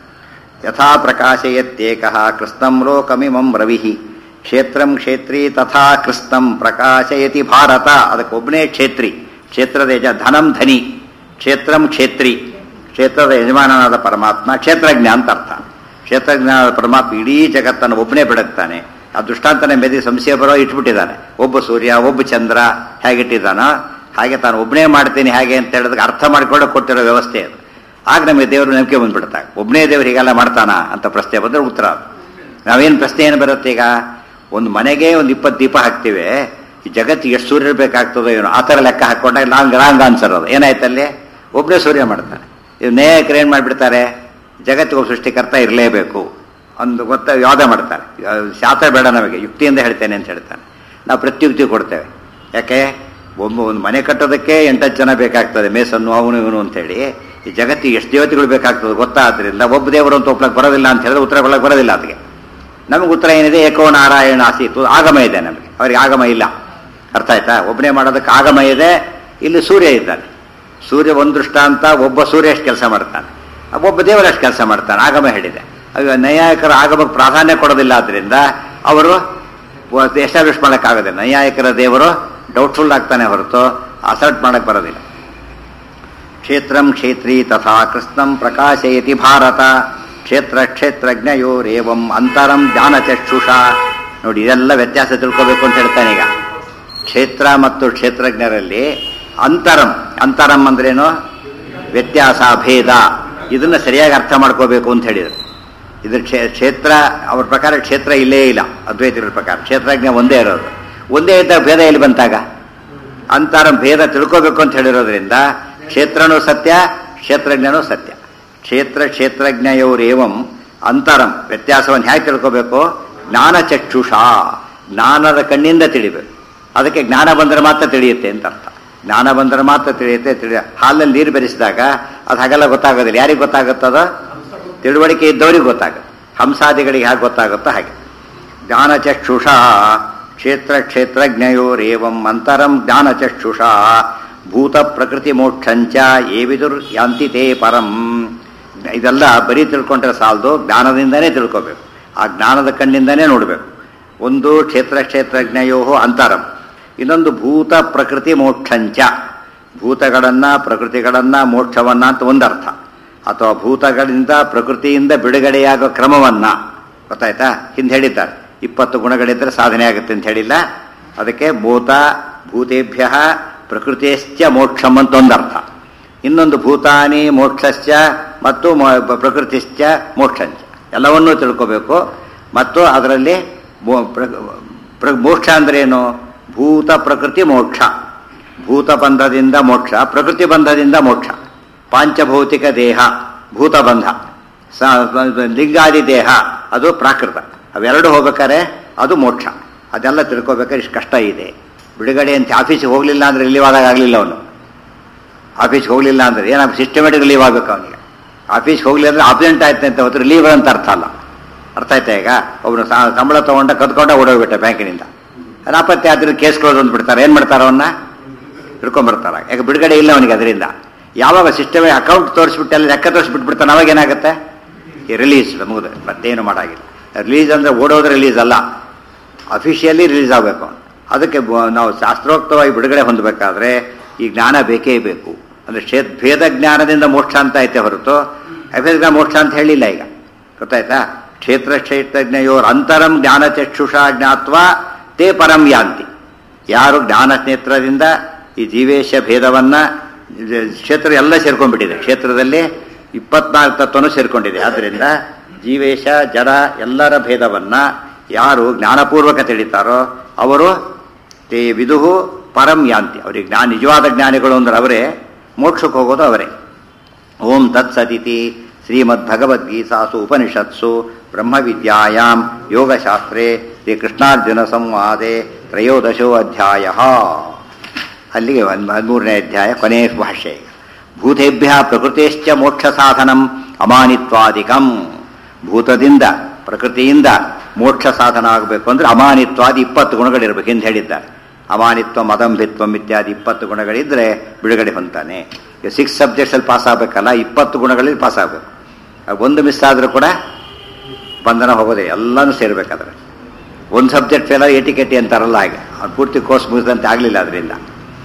ಯಥಾ ಪ್ರಕಾಶಯತ್ಯೇಕ ಕೃಷ್ಣಂ ಲೋಕಮಿಮಂ ರವಿ ಕ್ಷೇತ್ರಂ ಕ್ಷೇತ್ರಿ ತಥಾ ಕೃಷ್ಣಂ ಪ್ರಕಾಶಯತಿ ಭಾರತ ಅದಕ್ಕೆ ಒಬ್ಬನೇ ಕ್ಷೇತ್ರಿ ಕ್ಷೇತ್ರದ ಯಜ ಧನಂ ಧನಿ ಕ್ಷೇತ್ರಂ ಕ್ಷೇತ್ರಿ ಕ್ಷೇತ್ರದ ಯಜಮಾನನಾದ ಪರಮಾತ್ಮ ಕ್ಷೇತ್ರಜ್ಞ ಅಂತ ಅರ್ಥ ಕ್ಷೇತ್ರಜ್ಞಾನದ ಪರಮಾತ್ಮ ಇಡೀ ಜಗತ್ತನ್ನು ಒಬ್ಬನೇ ಬೆಳಗ್ತಾನೆ ಆ ದೃಷ್ಟಾಂತನೇ ಮೆದಿ ಸಂಶಯ ಬರೋ ಇಟ್ಬಿಟ್ಟಿದ್ದಾನೆ ಒಬ್ಬ ಸೂರ್ಯ ಒಬ್ಬ ಚಂದ್ರ ಹೇಗಿಟ್ಟಿದ್ದಾನೋ ಹಾಗೆ ತಾನು ಒಬ್ಬನೇ ಮಾಡ್ತೀನಿ ಹಾಗೆ ಅಂತ ಹೇಳಿದ್ರೆ ಅರ್ಥ ಮಾಡಿಕೊಂಡು ಕೊಟ್ಟಿರೋ ವ್ಯವಸ್ಥೆ ಅದು ಆಗ ನಮಗೆ ದೇವರು ನಂಬಿಕೆ ಬಂದ್ಬಿಡ್ತಾರೆ ಒಬ್ಬನೇ ದೇವರು ಹೀಗೆಲ್ಲ ಮಾಡ್ತಾನ ಅಂತ ಪ್ರಶ್ನೆ ಬಂದ್ರೆ ಉತ್ತರ ಅದು. ನಾವೇನು ಪ್ರಶ್ನೆ ಏನು ಬರುತ್ತೆ ಈಗ ಒಂದು ಮನೆಗೆ ಒಂದು ಇಪ್ಪತ್ತು ದೀಪ ಹಾಕ್ತೀವಿ ಈ ಜಗತ್ತಿಗೆ ಎಷ್ಟು ಸೂರ್ಯ ಬೇಕಾಗ್ತದೋ ಏನೋ ಆ ಥರ ಲೆಕ್ಕ ಹಾಕೊಂಡಾಗ ಲಾಂಗ್ ರಾಂಗ್ ಆನ್ಸರ್ ಅದು ಏನಾಯ್ತಲ್ಲಿ ಒಬ್ಬನೇ ಸೂರ್ಯ ಮಾಡ್ತಾನೆ ಇದು ನೇಯಕರು ಏನು ಮಾಡಿಬಿಡ್ತಾರೆ ಜಗತ್ತಿಗೆ ಒಬ್ಬ ಸೃಷ್ಟಿಕರ್ತ ಇರಲೇಬೇಕು ಒಂದು ಗೊತ್ತ ವಾದ ಮಾಡ್ತಾರೆ ಶಾಸ್ತ್ರ ಬೇಡ ನಮಗೆ ಯುಕ್ತಿಯಿಂದ ಹೇಳ್ತೇನೆ ಅಂತ ಹೇಳ್ತಾನೆ ನಾವು ಪ್ರತ್ಯುಕ್ತಿ ಕೊಡ್ತೇವೆ ಯಾಕೆ ಒಬ್ಬ ಒಂದು ಮನೆ ಕಟ್ಟೋದಕ್ಕೆ ಎಂಟತ್ತು ಜನ ಬೇಕಾಗ್ತದೆ ಮೇಸನ್ನು ಅವನು ಇವನು ಅಂತೇಳಿ ಈ ಜಗತ್ತಿಗೆ ಎಷ್ಟು ದೇವತೆಗಳು ಬೇಕಾಗ್ತದೆ ಗೊತ್ತಾದ್ರಿಂದ ಒಬ್ಬ ದೇವರು ಅಂತ ಒಪ್ಲಕ್ಕೆ ಬರೋದಿಲ್ಲ ಅಂತ ಹೇಳಿದ್ರೆ ಉತ್ತರ ಕೊಡಕ್ಕೆ ಬರೋದಿಲ್ಲ ಅದಕ್ಕೆ ನಮಗೆ ಉತ್ತರ ಏನಿದೆ ಏಕೋ ನಾರಾಯಣ ಆಸೀತು ಆಗಮ ಇದೆ ನಮಗೆ ಅವರಿಗೆ ಆಗಮ ಇಲ್ಲ ಅರ್ಥ ಆಯ್ತಾ ಒಬ್ಬನೇ ಮಾಡೋದಕ್ಕೆ ಆಗಮ ಇದೆ ಇಲ್ಲಿ ಸೂರ್ಯ ಇದ್ದಾನೆ ಸೂರ್ಯ ಒಂದು ದೃಷ್ಟಾಂತ ಒಬ್ಬ ಸೂರ್ಯ ಎಷ್ಟು ಕೆಲಸ ಮಾಡ್ತಾನೆ ಒಬ್ಬ ದೇವರು ಎಷ್ಟು ಕೆಲಸ ಮಾಡ್ತಾನೆ ಆಗಮ ಹೇಳಿದೆ ಅಯ್ಯೋ ನೈಯಾಯಿಕರು ಆಗಮಕ್ಕೆ ಪ್ರಾಧಾನ್ಯ ಕೊಡೋದಿಲ್ಲ ಆದ್ರಿಂದ ಅವರು ಎಸ್ಟಾಬ್ಲಿಷ್ ಮಾಡೋಕ್ಕಾಗೋದಿಲ್ಲ ನೈಯಾಯಿಕರ ದೇವರು ಡೌಟ್ಫುಲ್ ಆಗ್ತಾನೆ ಹೊರತು ಅಸಲ್ಟ್ ಮಾಡಕ್ಕೆ ಬರೋದಿಲ್ಲ ಕ್ಷೇತ್ರಂ ಕ್ಷೇತ್ರಿ ತಥಾ ಕೃಷ್ಣಂ ಪ್ರಕಾಶಯತಿ ಭಾರತ ಕ್ಷೇತ್ರ ಕ್ಷೇತ್ರಜ್ಞಯೋರೇವಂ ಅಂತರಂ ಜ್ಞಾನಚಕ್ಷುಷ ನೋಡಿ ಇದೆಲ್ಲ ವ್ಯತ್ಯಾಸ ತಿಳ್ಕೋಬೇಕು ಅಂತ ಹೇಳ್ತಾನೆ ಈಗ ಕ್ಷೇತ್ರ ಮತ್ತು ಕ್ಷೇತ್ರಜ್ಞರಲ್ಲಿ ಅಂತರಂ ಅಂತರಂ ಅಂದ್ರೇನು ವ್ಯತ್ಯಾಸ ಭೇದ ಇದನ್ನ ಸರಿಯಾಗಿ ಅರ್ಥ ಮಾಡ್ಕೋಬೇಕು ಅಂತ ಹೇಳಿದ್ರು ಇದು ಕ್ಷೇ- ಕ್ಷೇತ್ರ ಅವ್ರ ಪ್ರಕಾರ ಕ್ಷೇತ್ರ ಇಲ್ಲೇ ಇಲ್ಲ ಅದ್ವೈತಿಗಳ ಪ್ರಕಾರ ಕ್ಷೇತ್ರಜ್ಞ ಒಂದೇ ಇರೋದು ಒಂದೇ ಇದ್ದಾಗ ಭೇದ ಎಲ್ಲಿ ಬಂತಾಗ ಅಂತರ ಭೇದ ತಿಳ್ಕೋಬೇಕು ಅಂತ ಹೇಳಿರೋದ್ರಿಂದ ಕ್ಷೇತ್ರನೂ ಸತ್ಯ ಕ್ಷೇತ್ರಜ್ಞನೂ ಸತ್ಯ ಕ್ಷೇತ್ರ ಕ್ಷೇತ್ರಜ್ಞಯೋರೇವಂ ಅಂತರಂ ವ್ಯತ್ಯಾಸವನ್ನು ಹೇಗೆ ತಿಳ್ಕೋಬೇಕು ಜ್ಞಾನ ಚಕ್ಷುಷ ಜ್ಞಾನದ ಕಣ್ಣಿಂದ ತಿಳಿಬೇಕು ಅದಕ್ಕೆ ಜ್ಞಾನ ಬಂದರೆ ಮಾತ್ರ ತಿಳಿಯುತ್ತೆ ಅಂತ ಅರ್ಥ ಜ್ಞಾನ ಬಂದರೆ ಮಾತ್ರ ತಿಳಿಯುತ್ತೆ ತಿಳಿಯ ಹಾಲಲ್ಲಿ ನೀರು ಬೆರೆಸಿದಾಗ ಅದು ಹಾಗೆಲ್ಲ ಗೊತ್ತಾಗೋದಿಲ್ಲ ಯಾರಿಗೆ ಗೊತ್ತಾಗುತ್ತದ ತಿಳುವಳಿಕೆ ಇದ್ದವರಿಗೆ ಗೊತ್ತಾಗುತ್ತೆ ಹಂಸಾದಿಗಳಿಗೆ ಹೇಗೆ ಗೊತ್ತಾಗುತ್ತೋ ಹಾಗೆ ಜ್ಞಾನಚಕ್ಷುಷ ಕ್ಷೇತ್ರ ಕ್ಷೇತ್ರಜ್ಞಯೋರೇವಂ ಅಂತರಂ ಜ್ಞಾನಚಕ್ಷುಷ ಭೂತ ಪ್ರಕೃತಿ ಮೋಕ್ಷಂಚ ಏವಿದುರ್ ಯಾಂತಿ ತೇ ಪರಂ ಇದೆಲ್ಲ ಬರೀ ತಿಳ್ಕೊಂಡ್ರೆ ಸಾಲದು ಜ್ಞಾನದಿಂದನೇ ತಿಳ್ಕೋಬೇಕು ಆ ಜ್ಞಾನದ ಕಣ್ಣಿಂದನೇ ನೋಡಬೇಕು ಒಂದು ಕ್ಷೇತ್ರ ಕ್ಷೇತ್ರಜ್ಞಯೋ ಅಂತರಂ ಇನ್ನೊಂದು ಭೂತ ಪ್ರಕೃತಿ ಮೋಕ್ಷಂಚ ಭೂತಗಳನ್ನ ಪ್ರಕೃತಿಗಳನ್ನ ಮೋಕ್ಷವನ್ನ ಅಂತ ಒಂದರ್ಥ ಅಥವಾ ಭೂತಗಳಿಂದ ಪ್ರಕೃತಿಯಿಂದ ಬಿಡುಗಡೆಯಾಗೋ ಕ್ರಮವನ್ನ ಗೊತ್ತಾಯ್ತಾ ಹಿಂದೆ ಹೇಳಿದ್ದಾರೆ ಇಪ್ಪತ್ತು ಗುಣಗಳಿದ್ರೆ ಸಾಧನೆ ಆಗುತ್ತೆ ಅಂತ ಹೇಳಿಲ್ಲ ಅದಕ್ಕೆ ಭೂತ ಭೂತೇಭ್ಯ ಪ್ರಕೃತಿಶ್ಚ ಮೋಕ್ಷಂ ಅಂತ ಒಂದರ್ಥ ಇನ್ನೊಂದು ಭೂತಾನಿ ಮೋಕ್ಷಶ್ಚ ಮತ್ತು ಮೋ- ಪ್ರಕೃತಿಶ್ಚ ಮೋಕ್ಷಂಚ ಎಲ್ಲವನ್ನೂ ತಿಳ್ಕೋಬೇಕು ಮತ್ತು ಅದರಲ್ಲಿ ಮೋ- ಪ್ರ- ಪ್ರ- ಮೋಕ್ಷ ಅಂದ್ರೆ ಏನು ಭೂತ ಪ್ರಕೃತಿ ಮೋಕ್ಷ ಭೂತ ಬಂಧದಿಂದ ಮೋಕ್ಷ ಪ್ರಕೃತಿ ಬಂಧದಿಂದ ಮೋಕ್ಷ ಪಾಂಚಭೌತಿಕ ದೇಹ ಭೂತಬಂಧ ಸ- ಲಿಂಗಾದಿ ದೇಹ ಅದು ಪ್ರಾಕೃತ ಅವೆರಡು ಹೋಗ್ಬೇಕಾದ್ರೆ ಅದು ಮೋಕ್ಷ ಅದೆಲ್ಲ ತಿಳ್ಕೊಬೇಕಾದ್ರೆ ಇಷ್ಟು ಕಷ್ಟ ಇದೆ ಬಿಡುಗಡೆ ಅಂತ ಆಫೀಸಿಗೆ ಹೋಗಲಿಲ್ಲ ಅಂದ್ರೆ ರಿಲೀವ್ ಆದಾಗ ಆಗಲಿಲ್ಲ ಅವನು ಆಫೀಸ್ಗೆ ಹೋಗಲಿಲ್ಲ ಅಂದ್ರೆ ಏನಾಗ ಸಿಸ್ಟಮೆಟಿಕ್ ಲೀವ್ ಆಗಬೇಕು ಅವನಿಗೆ ಆಫೀಸ್ಗೆ ಹೋಗ್ಲಿಲ್ಲ ಅಂದ್ರೆ ಆಬ್ಸೆಂಟ್ ಆಯ್ತು ಅಂತ ಹೊತ್ತು ಲೀವ್ ಅಂತ ಅರ್ಥ ಅಲ್ಲ ಅರ್ಥ ಆಯ್ತಾ ಈಗ ಒಬ್ಬನು ಸಂಬಳ ತಗೊಂಡ ಕದ್ಕೊಂಡ ಓಡೋಗ್ಬಿಟ್ಟೆ ಬ್ಯಾಂಕಿನಿಂದ ನಾಪತ್ತೆ ಆದ್ರೆ ಕೇಸ್ ಕ್ಲೋಸ್ ಅಂದ್ಬಿಡ್ತಾರೆ ಏನು ಮಾಡ್ತಾರೆ ಅವನ್ನ ಹಿಡ್ಕೊಂಡ್ಬರ್ತಾರೆ ಯಾಕೆ ಬಿಡುಗಡೆ ಇಲ್ಲ ಅವನಿಗೆ ಅದರಿಂದ ಯಾವಾಗ ಸಿಸ್ಟಮೇ ಅಕೌಂಟ್ ತೋರಿಸ್ಬಿಟ್ಟು ಅಲ್ಲಿ ಲೆಕ್ಕ ತೋರಿಸ್ಬಿಟ್ಬಿಡ್ತಾನೆ ಅವಾಗ ಏನಾಗುತ್ತೆ ಈ ರಿಲೀಸ್ ಮುಗಿದು ಮತ್ತೇನು ಮಾಡಾಗಿಲ್ಲ ರಿಲೀಸ್ ಅಂದ್ರೆ ಓಡೋದ್ರೆ ರಿಲೀಸ್ ಅಲ್ಲ ಅಫಿಷಿಯಲಿ ರಿಲೀಸ್ ಆಗಬೇಕು ಅದಕ್ಕೆ ಬ- ನಾವು ಶಾಸ್ತ್ರೋಕ್ತವಾಗಿ ಬಿಡುಗಡೆ ಹೊಂದಬೇಕಾದ್ರೆ ಈ ಜ್ಞಾನ ಬೇಕೇ ಬೇಕು ಅಂದ್ರೆ ಕ್ಷೇತ್ ಭೇದ ಜ್ಞಾನದಿಂದ ಮೋಕ್ಷ ಅಂತ ಐತೆ ಹೊರತು ಅಭೇದ ಜ್ಞಾನ ಮೋಕ್ಷ ಅಂತ ಹೇಳಿಲ್ಲ ಈಗ ಗೊತ್ತಾಯ್ತಾ ಕ್ಷೇತ್ರ ಕ್ಷೇತ್ರಜ್ಞಯೋರ್ ಅಂತರಂ ಜ್ಞಾನ ಚಕ್ಷುಷ ಜ್ಞಾತ್ವ ತೇ ಪರಂ ಯಾಂತಿ ಯಾರು ಜ್ಞಾನ ನೇತ್ರದಿಂದ ಈ ಜೀವೇಶ ಭೇದವನ್ನ ಜ- ಕ್ಷೇತ್ರ ಎಲ್ಲ ಸೇರ್ಕೊಂಡ್ಬಿಟ್ಟಿದೆ ಕ್ಷೇತ್ರದಲ್ಲಿ ಇಪ್ಪತ್ನಾಲ್ಕು ತತ್ವನು ಸೇರ್ಕೊಂಡಿದೆ ಆದ್ರಿಂದ ಜೀವೇಶ ಜಡ ಎಲ್ಲರ ಭೇದವನ್ನ ಯಾರು ಜ್ಞಾನಪೂರ್ವಕ ತಿಳಿತಾರೋ ಅವರು ತೇ ವಿದುಹು ಪರಂ ಯಾಂತಿ ಅವರಿಗೆ ಜ್ಞಾನ ನಿಜವಾದ ಜ್ಞಾನಿಗಳು ಅಂದ್ರೆ ಅವರೇ ಮೋಕ್ಷಕ್ಕೆ ಹೋಗೋದು ಅವರೇ ಓಂ ತತ್ಸದಿತಿ ಶ್ರೀಮದ್ ಭಗವದ್ಗೀತಾಸು ಉಪನಿಷತ್ಸು ಬ್ರಹ್ಮವಿದ್ಯಾಯಾಂ ಯೋಗಶಾಸ್ತ್ರೇ ಶ್ರೀ ಕೃಷ್ಣಾರ್ಜುನ ಸಂವಾದೆ ತ್ರಯೋದಶೋ ಅಧ್ಯಾಯ ಅಲ್ಲಿಗೆ ಒಂದು ಹದಿಮೂರನೇ ಅಧ್ಯಾಯ ಕೊನೆಯ ಭಾಷೆ ಈಗ. ಭೂತೇಭ್ಯ ಪ್ರಕೃತಿಶ್ಚ ಮೋಕ್ಷ ಸಾಧನಂ ಅಮಾನಿತ್ವಾದಿಕಂ ಭೂತದಿಂದ ಪ್ರಕೃತಿಯಿಂದ ಮೋಕ್ಷ ಸಾಧನ ಆಗಬೇಕು ಅಂದ್ರೆ ಅಮಾನಿತ್ವಾದಿ ಇಪ್ಪತ್ತು ಗುಣಗಳಿರ್ಬೇಕು ಎಂದು ಹೇಳಿದ್ದಾರೆ ಅಮಾನಿತ್ವ ಮದಂಭಿತ್ವಂ ಇತ್ಯಾದಿ ಇಪ್ಪತ್ತು ಗುಣಗಳಿದ್ರೆ ಬಿಡುಗಡೆ ಹೊಂತಾನೆ ಈಗ ಸಿಕ್ಸ್ ಸಬ್ಜೆಕ್ಟ್ಸಲ್ಲಿ ಪಾಸ್ ಆಗಬೇಕಲ್ಲ ಇಪ್ಪತ್ತು ಗುಣಗಳಲ್ಲಿ ಪಾಸ್ ಆಗಬೇಕು ಒಂದು ಮಿಸ್ ಆದರೂ ಕೂಡ ಬಂಧನ ಹೋಗೋದೆ ಎಲ್ಲನೂ ಸೇರ್ಬೇಕಾದ್ರೆ ಒಂದು ಸಬ್ಜೆಕ್ಟ್ ಫೇಲ್ ಏಟಿಕೆಟಿ ಅಂತಾರಲ್ಲ ಹಾಗೆ ಅವ್ನು ಪೂರ್ತಿ ಕೋರ್ಸ್ ಮುಗಿದಂತೆ ಆಗಲಿಲ್ಲ ಅದರಿಂದ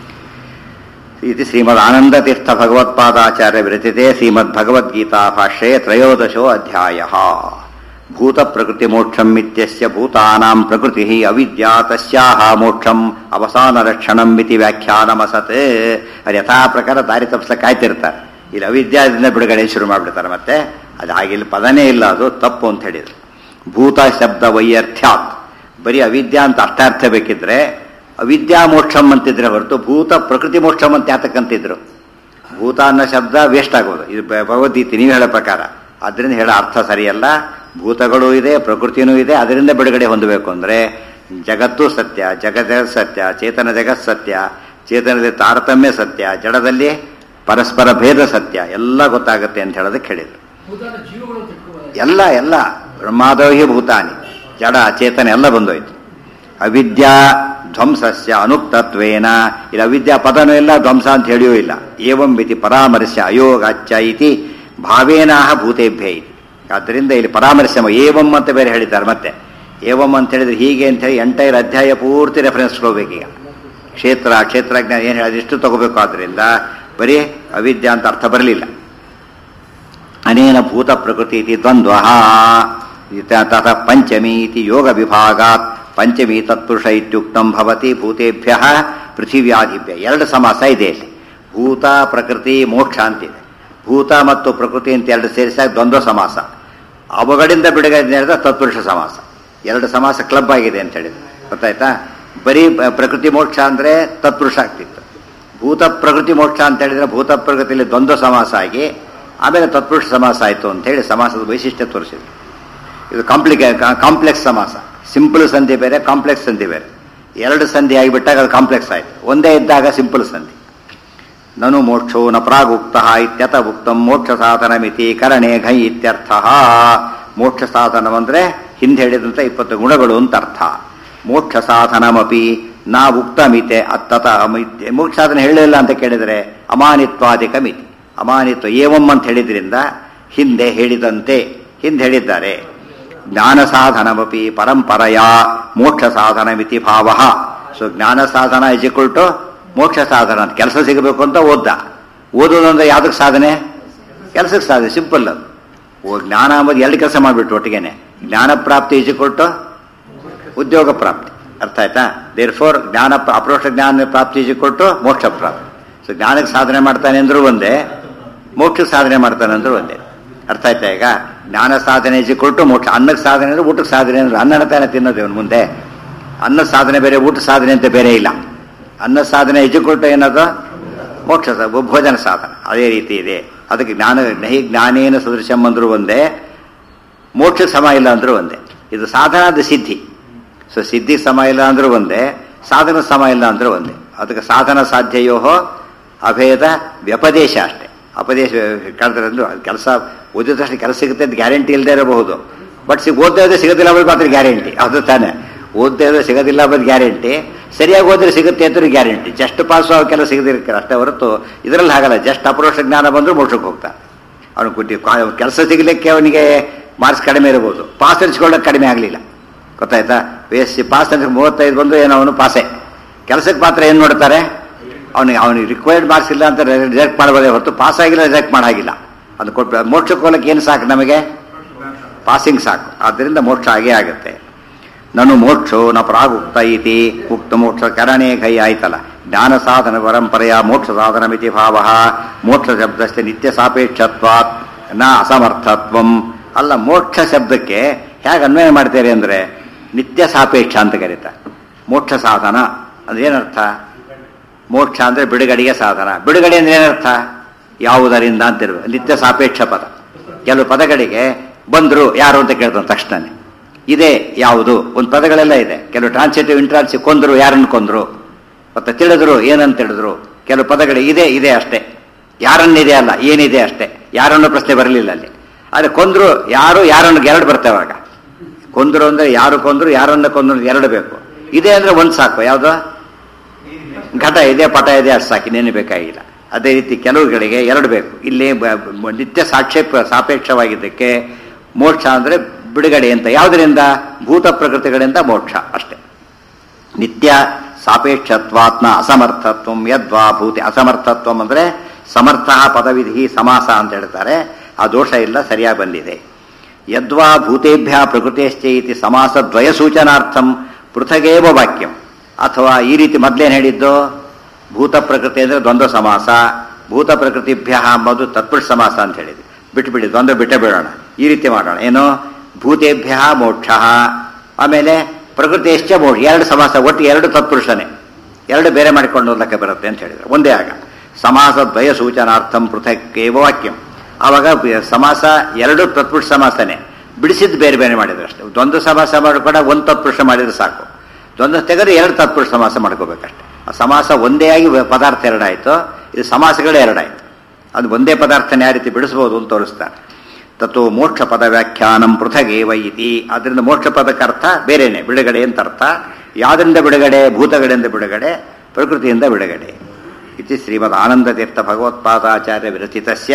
ಇದು ಶ್ರೀಮದ್ ಆನಂದ ತೀರ್ಥ ಭಗವತ್ಪಾದಾಚಾರ್ಯ ವಿರಚಿತೆ ಶ್ರೀಮದ್ ಭಗವದ್ಗೀತಾ ಭಾಷ್ಯೆ ತ್ರಯೋದಶೋ ಅಧ್ಯಾಯ ಭೂತ ಪ್ರಕೃತಿ ಮೋಕ್ಷಂ ಇತ್ಯಸ್ಯ ಭೂತಾನಾಂ ಪ್ರಕೃತಿ ಅವಿದ್ಯಾ ತಸ್ಯಾಹ ಮೋಕ್ಷಂ ಅವಸಾನ ರಕ್ಷಣಂ ಇತಿ ವ್ಯಾಖ್ಯಾನಮಸತ್ ಅದು ಯಥಾ ಪ್ರಕಾರ ದಾರಿ ತಪ್ಪಿಸ ಕಾಯ್ತಿರ್ತಾರೆ ಇಲ್ಲಿ ಅವಿದ್ಯಾದಿಂದ ಬಿಡುಗಡೆ ಶುರು ಮಾಡಿಬಿಡ್ತಾರೆ ಮತ್ತೆ ಅದು ಹಾಗೆ ಇಲ್ಲಿ ಪದನೇ ಇಲ್ಲ ಅದು ತಪ್ಪು ಅಂತ ಹೇಳಿದ್ರು ಭೂತ ಶಬ್ದ ವೈಯರ್ಥ್ಯಾತ್ ಬರೀ ಅವಿದ್ಯಾ ಅಂತ ಅಷ್ಟಾರ್ಥ ಬೇಕಿದ್ರೆ ಅವಿದ್ಯಾ ಮೋಕ್ಷಂ ಅಂತಿದ್ರೆ ಹೊರತು ಭೂತ ಪ್ರಕೃತಿ ಮೋಕ್ಷಂ ಅಂತ ಯಾತಕ್ಕಂತಿದ್ರು ಭೂತ ಅನ್ನೋ ಶಬ್ದ ವೇಸ್ಟ್ ಆಗೋದು ಇದು ಭ- ಭಗವದ್ಗೀತೆ ನೀವು ಹೇಳೋ ಪ್ರಕಾರ ಅದರಿಂದ ಹೇಳೋ ಅರ್ಥ ಸರಿಯಲ್ಲ ಭೂತಗಳು ಇದೆ ಪ್ರಕೃತಿನೂ ಇದೆ ಅದರಿಂದ ಬಿಡುಗಡೆ ಹೊಂದಬೇಕು ಅಂದ್ರೆ ಜಗತ್ತು ಸತ್ಯ ಜಗತ್ ಸತ್ಯ ಚೇತನ ಜಗತ್ ಸತ್ಯ ಚೇತನದಲ್ಲಿ ತಾರತಮ್ಯ ಸತ್ಯ ಜಡದಲ್ಲಿ ಪರಸ್ಪರ ಭೇದ ಸತ್ಯ ಎಲ್ಲ ಗೊತ್ತಾಗುತ್ತೆ ಅಂತ ಹೇಳೋದಕ್ಕೆ ಹೇಳಿದ್ರು ಭೂತಾನ ಜೀವಗಳು ತಿಳ್ಕೋಬೋದು ಎಲ್ಲ ಎಲ್ಲ ಬ್ರಹ್ಮಾದವಹಿ ಭೂತಾನಿ ಜಡ ಚೇತನ ಎಲ್ಲ ಬಂದೋಯ್ತು ಅವಿದ್ಯಾ ಧ್ವಂಸಸ್ಯ ಅನುಕ್ತತ್ವೇನ ಇಲ್ಲಿ ಅವಿದ್ಯಾ ಪದನೂ ಇಲ್ಲ ಧ್ವಂಸ ಅಂತ ಹೇಳಿಯೂ ಇಲ್ಲ ಏವಂ ಇತಿ ಪರಾಮರ್ಶ್ಯ ಅಯೋಗಾಚ್ಯ ಇತಿ ಭಾವೇನಾಹ ಭೂತೇಭ್ಯ ಇತಿ ಆದ್ದರಿಂದ ಇಲ್ಲಿ ಪರಾಮರ್ಶ್ಯ ಏವಂ ಅಂತ ಬೇರೆ ಹೇಳಿದ್ದಾರೆ ಮತ್ತೆ ಏವಂ ಅಂತ ಹೇಳಿದ್ರೆ ಹೀಗೆ ಅಂತ ಹೇಳಿ ಎಂಟೈರ್ ಅಧ್ಯಾಯ ಪೂರ್ತಿ ರೆಫರೆನ್ಸ್ ಕೊಡಬೇಕೀಗ ಕ್ಷೇತ್ರ ಕ್ಷೇತ್ರಜ್ಞಾನ ಏನು ಹೇಳಿದ್ರೆ ಇಷ್ಟು ತಗೋಬೇಕು ಆದ್ರಿಂದ ಬರೀ ಅವಿದ್ಯಾ ಅಂತ ಅರ್ಥ ಬರಲಿಲ್ಲ ಅನೇನ ಭೂತ ಪ್ರಕೃತಿ ಇತಿ ದ್ವಂದ್ವ ತತಃ ಪಂಚಮಿ ಇತಿ ಯೋಗ ವಿಭಾಗಾತ್ ಪಂಚಮಿ ತತ್ಪುರುಷ ಇತ್ಯುಕ್ತಂ ಭವತಿ ಭೂತೇಭ್ಯ ಪೃಥಿವ್ಯಾಧಿಭ್ಯ ಎರಡು ಸಮಾಸ ಇದೆ ಇಲ್ಲಿ ಭೂತ ಪ್ರಕೃತಿ ಮೋಕ್ಷ ಅಂತಿದೆ ಭೂತ ಮತ್ತು ಪ್ರಕೃತಿ ಅಂತ ಎರಡು ಸೇರಿಸಿದಾಗ ದ್ವಂದ್ವ ಸಮಾಸ ಅವುಗಳಿಂದ ಬಿಡುಗಡೆ ಹೇಳಿದ ತತ್ಪುರುಷ ಸಮಾಸ ಎರಡು ಸಮಾಸ ಕ್ಲಬ್ ಆಗಿದೆ ಅಂತ ಹೇಳಿದ್ರು ಗೊತ್ತಾಯ್ತಾ ಬರೀ ಪ- ಪ್ರಕೃತಿ ಮೋಕ್ಷ ಅಂದ್ರೆ ತತ್ಪುರುಷ ಆಗ್ತಿತ್ತು ಭೂತ ಪ್ರಕೃತಿ ಮೋಕ್ಷ ಅಂತ ಹೇಳಿದ್ರೆ ಭೂತ ಪ್ರಕೃತಿಯಲ್ಲಿ ದ್ವಂದ್ವ ಸಮಾಸ ಆಗಿ ಆಮೇಲೆ ತತ್ಪುರುಷ ಸಮಾಸ ಆಯಿತು ಅಂತ ಹೇಳಿ ಸಮಾಸದ ವೈಶಿಷ್ಟ್ಯ ತೋರಿಸಿದ್ರು ಇದು ಕಾಂಪ್ಲಿಕೇ ಕಾಂಪ್ಲೆಕ್ಸ್ ಸಮಾಸ ಸಿಂಪಲ್ ಸಂಧಿ ಬೇರೆ ಕಾಂಪ್ಲೆಕ್ಸ್ ಸಂಧಿ ಬೇರೆ ಎರಡು ಸಂಧಿ ಆಗಿಬಿಟ್ಟಾಗ ಅದು ಕಾಂಪ್ಲೆಕ್ಸ್ ಆಯಿತು ಒಂದೇ ಇದ್ದಾಗ ಸಿಂಪಲ್ ಸಂಧಿ ನನು ಮೋಕ್ಷೋ ನ ಪ್ರಾಗುಕ್ತ ಇತ್ಯತ ಉಕ್ತಂ ಮೋಕ್ಷ ಸಾಧನಮಿತಿ ಕರಣೆ ಘೈ ಇತ್ಯರ್ಥ ಮೋಕ್ಷ ಸಾಧನವಂದ್ರೆ ಹಿಂದೆ ಹೇಳಿದಂತ ಇಪ್ಪತ್ತು ಗುಣಗಳು ಅಂತ ಅರ್ಥ ಮೋಕ್ಷ ಸಾಧನಮಪಿ ನಾ ಉಕ್ತಮಿತೆ ಅತ್ತತ ಅಮಿತ್ಯ ಮೋಕ್ಷ ಸಾಧನ ಹೇಳಿಲ್ಲ ಅಂತ ಕೇಳಿದರೆ ಅಮಾನಿತ್ವಾದಿಕ ಮಿತಿ ಅಮಾನಿತ್ವ ಏವಂ ಅಂತ ಹೇಳಿದ್ರಿಂದ ಹಿಂದೆ ಹೇಳಿದಂತೆ ಹಿಂದೆ ಹೇಳಿದ್ದಾರೆ ಜ್ಞಾನ ಸಾಧನಮಪಿ ಪರಂಪರೆಯ ಮೋಕ್ಷ ಸಾಧನಮಿತಿ ಭಾವ ಸೊ ಜ್ಞಾನ ಸಾಧನ ಇಸ್ ಈಕ್ವಲ್ ಟು ಮೋಕ್ಷ ಸಾಧನ ಅಂತ ಕೆಲಸ ಸಿಗಬೇಕು ಅಂತ ಓದ್ದ ಓದೋದು ಅಂದ್ರೆ ಯಾವ್ದಕ್ಕೆ ಸಾಧನೆ ಕೆಲಸಕ್ಕೆ ಸಾಧನೆ ಸಿಂಪಲ್ ಅದು ಓ ಜ್ಞಾನ ಅಂಬೋದು ಎರಡು ಕೆಲಸ ಮಾಡಿಬಿಟ್ಟು ಒಟ್ಟಿಗೆನೆ ಜ್ಞಾನ ಪ್ರಾಪ್ತಿ ಇಸ್ ಈಕ್ವಲ್ ಟು ಉದ್ಯೋಗ ಪ್ರಾಪ್ತಿ ಅರ್ಥ ಆಯ್ತಾ ದೇರ್ ಫೋರ್ ಜ್ಞಾನ ಪ್ರ- ಅಪರೋಕ್ಷ ಜ್ಞಾನ ಪ್ರಾಪ್ತಿ ಕೊಟ್ಟು ಮೋಕ್ಷ ಪ್ರಾಪ್ತಿ ಸೊ ಜ್ಞಾನಕ್ಕೆ ಸಾಧನೆ ಮಾಡ್ತಾನೆ ಅಂದ್ರೂ ಒಂದೇ ಮೋಕ್ಷಕ್ಕೆ ಸಾಧನೆ ಮಾಡ್ತಾನೆ ಅಂದ್ರೂ ಒಂದೇ ಅರ್ಥ ಆಯ್ತಾ ಈಗ ಜ್ಞಾನ ಸಾಧನೆ ಕೊಟ್ಟು ಮೋಕ್ಷ ಅನ್ನಕ್ಕೆ ಸಾಧನೆ ಅಂದ್ರೆ ಊಟಕ್ಕೆ ಸಾಧನೆ ಅಂದ್ರೆ ಅನ್ನನ ತಾನೇ ತಿನ್ನೋದು ಇವನು ಮುಂದೆ ಅನ್ನ ಸಾಧನೆ ಬೇರೆ ಊಟ ಸಾಧನೆ ಅಂತ ಬೇರೆ ಇಲ್ಲ ಅನ್ನ ಸಾಧನೆ ಕೊಟ್ಟು ಏನದು ಮೋಕ್ಷ ಸಾ- ಭೋಜನ ಸಾಧನ ಅದೇ ರೀತಿ ಇದೆ ಅದಕ್ಕೆ ಜ್ಞಾನ ನಹಿ ಜ್ಞಾನೇನ ಸದೃಶಂ ಅಂದ್ರೂ ಒಂದೇ ಮೋಕ್ಷಕ್ಕೆ ಸಮ ಇಲ್ಲ ಅಂದ್ರೂ ಒಂದೇ ಇದು ಸಾಧನ ಅದು ಸಿದ್ಧಿ ಸೊ ಸಿದ್ಧಿ ಸಮ ಇಲ್ಲ ಅಂದ್ರೂ ಒಂದೇ ಸಾಧನ ಸಮ ಇಲ್ಲ ಅಂದ್ರೂ ಒಂದೇ ಅದಕ್ಕೆ ಸಾಧನ ಸಾಧ್ಯಯೋ ಅಭೇದ ವ್ಯಪದೇಶ ಅಷ್ಟೇ ಅಪದೇಶ ಕಳೆದ್ರೆ ಕೆಲಸ ಓದಿದಷ್ಟು ಕೆಲಸ ಸಿಗುತ್ತೆ ಅಂತ ಗ್ಯಾರಂಟಿ ಇಲ್ಲದೆ ಇರಬಹುದು ಬಟ್ ಸಿಗ್ ಓದ್ತಾ ಇದ್ರೆ ಸಿಗೋದಿಲ್ಲ ಅನ್ನೋದು ಮಾತ್ರ ಗ್ಯಾರಂಟಿ ಅದು ತಾನೆ ಓದ್ತಾ ಇದ್ರೆ ಸಿಗೋದಿಲ್ಲ ಅನ್ನೋದು ಗ್ಯಾರಂಟಿ ಸರಿಯಾಗಿ ಓದಿದ್ರೆ ಸಿಗುತ್ತೆ ಅಂತ ಗ್ಯಾರಂಟಿ ಜಸ್ಟ್ ಪಾಸು ಅವು ಕೆಲಸ ಸಿಗದಿರ್ತಾರೆ ಅಷ್ಟೇ ಹೊರತು ಇದರಲ್ಲಿ ಹಾಗಲ್ಲ ಜಸ್ಟ್ ಅಪರೋಕ್ಷ ಜ್ಞಾನ ಬಂದರೂ ಮೋಕ್ಷಕ್ಕೆ ಹೋಗ್ತಾನೆ ಅವನು ಕೊಟ್ಟಿ ಕೆಲಸ ಸಿಗಲಿಕ್ಕೆ ಅವನಿಗೆ ಮಾರ್ಕ್ಸ್ ಕಡಿಮೆ ಇರಬಹುದು ಪಾಸ್ ಹಂಚ್ಕೊಳ್ಳೋಕೆ ಕಡಿಮೆ ಆಗಲಿಲ್ಲ ಗೊತ್ತಾಯ್ತಾ ಬೇಸ್ ಪಾಸ್ ಅಂದ್ರೆ ಮೂವತ್ತೈದು ಬಂದು ಏನೋ ಅವನು ಪಾಸೆ ಕೆಲಸಕ್ಕೆ ಮಾತ್ರ ಏನು ನೋಡ್ತಾರೆ ಅವನಿಗೆ ಅವನಿಗೆ ರಿಕ್ವೈರ್ಡ್ ಮಾರ್ಕ್ಸ್ ಇಲ್ಲ ಅಂತ ರಿಜೆಕ್ಟ್ ಮಾಡಬಹುದೇ ಹೊರತು ಪಾಸ್ ಆಗಿಲ್ಲ ರಿಜೆಕ್ಟ್ ಮಾಡಾಗಿಲ್ಲ ಅದು ಕೊಟ್ಟು ಮೋಕ್ಷಕ್ಕೆ ಹೋಗಕ್ಕೆ ಏನು ಸಾಕು ನಮಗೆ ಪಾಸಿಂಗ್ ಸಾಕು ಆದ್ದರಿಂದ ಮೋಕ್ಷ ಆಗೇ ಆಗುತ್ತೆ ನನು ಮೋಕ್ಷೋ ನ ಪ್ರಾಗುಕ್ತ ಇತಿ ಉಕ್ತ ಮೋಕ್ಷ ಕರಣೆ ಕೈ ಆಯ್ತಲ್ಲ ಜ್ಞಾನ ಸಾಧನ ಪರಂಪರೆಯ ಮೋಕ್ಷ ಸಾಧನ ಮಿತಿ ಭಾವ ಮೋಕ್ಷ ಶಬ್ದಕ್ಕೆ ನಿತ್ಯ ಸಾಪೇಕ್ಷತ್ವಾತ್ ನ ಅಸಮರ್ಥತ್ವಂ ಅಲ್ಲ ಮೋಕ್ಷ ಶಬ್ದಕ್ಕೆ ಹೇಗೆ ಅನ್ವಯ ಮಾಡ್ತಾರೆ ಅಂದ್ರೆ ನಿತ್ಯ ಸಾಪೇಕ್ಷ ಅಂತ ಕರೀತಾರೆ ಮೋಕ್ಷ ಸಾಧನ ಅಂದ್ರೆ ಏನರ್ಥ ಮೋಕ್ಷ ಅಂದ್ರೆ ಬಿಡುಗಡೆಗೆ ಸಾಧನ ಬಿಡುಗಡೆ ಅಂದ್ರೆ ಏನರ್ಥ ಯಾವುದರಿಂದ ಅಂತಿರ್ಬೇಕು ನಿತ್ಯ ಸಾಪೇಕ್ಷ ಪದ ಕೆಲವು ಪದಗಳಿಗೆ ಬಂದ್ರು ಯಾರು ಅಂತ ಕೇಳ್ತಾನೆ ತಕ್ಷಣನೇ ಇದೆ ಯಾವುದು ಒಂದು ಪದಗಳೆಲ್ಲ ಇದೆ ಕೆಲವು ಟ್ರಾನ್ಸಿಟಿವ್ ಇಂಟ್ರಾನ್ಸಿವ್ ಕೊಂದ್ರು ಯಾರನ್ನು ಕೊಂದ್ರು ಮತ್ತೆ ತಿಳಿದ್ರು ಏನಂತ ತಿಳಿದ್ರು ಕೆಲವು ಪದಗಳು ಇದೆ ಇದೆ ಅಷ್ಟೇ ಯಾರನ್ನಿದೆ ಅಲ್ಲ ಏನಿದೆ ಅಷ್ಟೇ ಯಾರನ್ನು ಪ್ರಶ್ನೆ ಬರಲಿಲ್ಲ ಅಲ್ಲಿ ಆದರೆ ಕೊಂದ್ರು ಯಾರು ಯಾರನ್ನು ಎರಡು ಬರ್ತವೆ ಆಗ ಕೊಂದ್ರು ಅಂದ್ರೆ ಯಾರು ಕೊಂದ್ರು ಯಾರನ್ನ ಕೊಂದ್ರು ಎರಡು ಬೇಕು ಇದೆ ಅಂದ್ರೆ ಒಂದು ಸಾಕು ಯಾವುದು ಘಟ ಇದೆ ಪಟ ಇದೆ ಅಷ್ಟು ಸಾಕು ಇನ್ನೇನು ಬೇಕಾಗಿಲ್ಲ ಅದೇ ರೀತಿ ಕೆಲವುಗಳಿಗೆ ಎರಡು ಬೇಕು ಇಲ್ಲಿ ಬ- ಬ- ನಿತ್ಯ ಸಾಕ್ಷೇಪ ಸಾಪೇಕ್ಷವಾಗಿದ್ದಕ್ಕೆ ಮೋಕ್ಷ ಅಂದ್ರೆ ಬಿಡುಗಡೆ ಅಂತ ಯಾವುದರಿಂದ ಭೂತ ಪ್ರಕೃತಿಗಳಿಂದ ಮೋಕ್ಷ ಅಷ್ಟೇ ನಿತ್ಯ ಸಾಪೇಕ್ಷತ್ವಾತ್ಮ ಅಸಮರ್ಥತ್ವ ಯದ್ವಾ ಭೂತಿ ಅಸಮರ್ಥತ್ವ ಅಂದ್ರೆ ಸಮರ್ಥ ಪದವಿಧಿ ಸಮಾಸ ಅಂತ ಹೇಳ್ತಾರೆ ಆ ದೋಷ ಇಲ್ಲ ಸರಿಯಾಗಿ ಬಂದಿದೆ ಯದ್ವಾ ಭೂತೇಭ್ಯ ಪ್ರಕೃತಿಶ್ಚ ಇತಿ ಸಮಾಸ ದ್ವಯ ಸೂಚನಾರ್ಥಂ ಪೃಥಗೇವ ವಾಕ್ಯಂ ಅಥವಾ ಈ ರೀತಿ ಮೊದಲೇನು ಹೇಳಿದ್ದು ಭೂತ ಪ್ರಕೃತಿ ಅಂದ್ರೆ ದ್ವಂದ್ವ ಸಮಾಸ ಭೂತ ಪ್ರಕೃತಿಭ್ಯ ಅಂಬೋದು ತತ್ಪುರುಷ ಸಮಾಸ ಅಂತ ಹೇಳಿದ್ವಿ ಬಿಟ್ಟುಬಿಡಿ ದ್ವಂದ್ವ ಬಿಟ್ಟೇ ಬಿಡೋಣ ಈ ರೀತಿ ಮಾಡೋಣ ಏನು ಭೂತೇಭ್ಯ ಮೋಕ್ಷ ಆಮೇಲೆ ಪ್ರಕೃತಿಯಶ್ಚ ಮೋಕ್ಷ ಎರಡು ಸಮಾಸ ಒಟ್ಟು ಎರಡು ತತ್ಪುರುಷನೇ ಎರಡು ಬೇರೆ ಮಾಡಿಕೊಂಡು ಹೋಗ್ಲಿಕ್ಕೆ ಬರುತ್ತೆ ಅಂತ ಹೇಳಿದ್ರು ಒಂದೇ ಆಗ ಸಮಾಸ ದ್ವಯ ಸೂಚನಾರ್ಥಂ ಪೃಥಕ್ಕೇವ ವಾಕ್ಯಂ ಆವಾಗ ಬ- ಸಮಾಸ ಎರಡು ತತ್ಪುರುಷ ಸಮಾಸನೆ ಬಿಡಿಸಿದ್ದು ಬೇರೆ ಬೇರೆ ಮಾಡಿದ್ರು ಅಷ್ಟೇ ದ್ವಂದ್ವ ಸಮಾಸ ಮಾಡ್ಕೊಂಡ ಒಂದು ತತ್ಪುರುಷ ಮಾಡಿದ್ರೆ ಸಾಕು ದ್ವಂದ್ವ ತೆಗೆದು ಎರಡು ತತ್ಪುರುಷ ಸಮಾಸ ಮಾಡ್ಕೋಬೇಕಷ್ಟೆ ಆ ಸಮಾಸ ಒಂದೇ ಆಗಿ ವ- ಪದಾರ್ಥ ಎರಡಾಯ್ತು ಇದು ಸಮಾಸಗಳೇ ಎರಡಾಯ್ತು ಅದು ಒಂದೇ ಪದಾರ್ಥನ ಯಾವ ರೀತಿ ಬಿಡಿಸ್ಬೋದು ಅಂತ ತೋರಿಸ್ತಾರೆ ತತ್ವ ಮೋಕ್ಷ ಪದ ವ್ಯಾಖ್ಯಾನಂ ಪೃಥಗೇವ ಇತಿ ಅದರಿಂದ ಮೋಕ್ಷ ಪದಕ್ಕೆ ಅರ್ಥ ಬೇರೆನೆ ಬಿಡುಗಡೆ ಅಂತ ಅರ್ಥ ಯಾವ್ದರಿಂದ ಬಿಡುಗಡೆ ಭೂತಗಳಿಂದ ಬಿಡುಗಡೆ ಪ್ರಕೃತಿಯಿಂದ ಬಿಡುಗಡೆ ಇತಿ ಶ್ರೀಮದ್ ಆನಂದತೀರ್ಥ ಭಗವತ್ಪಾದಾಚಾರ್ಯ ವಿರಚಿತಸ್ಯ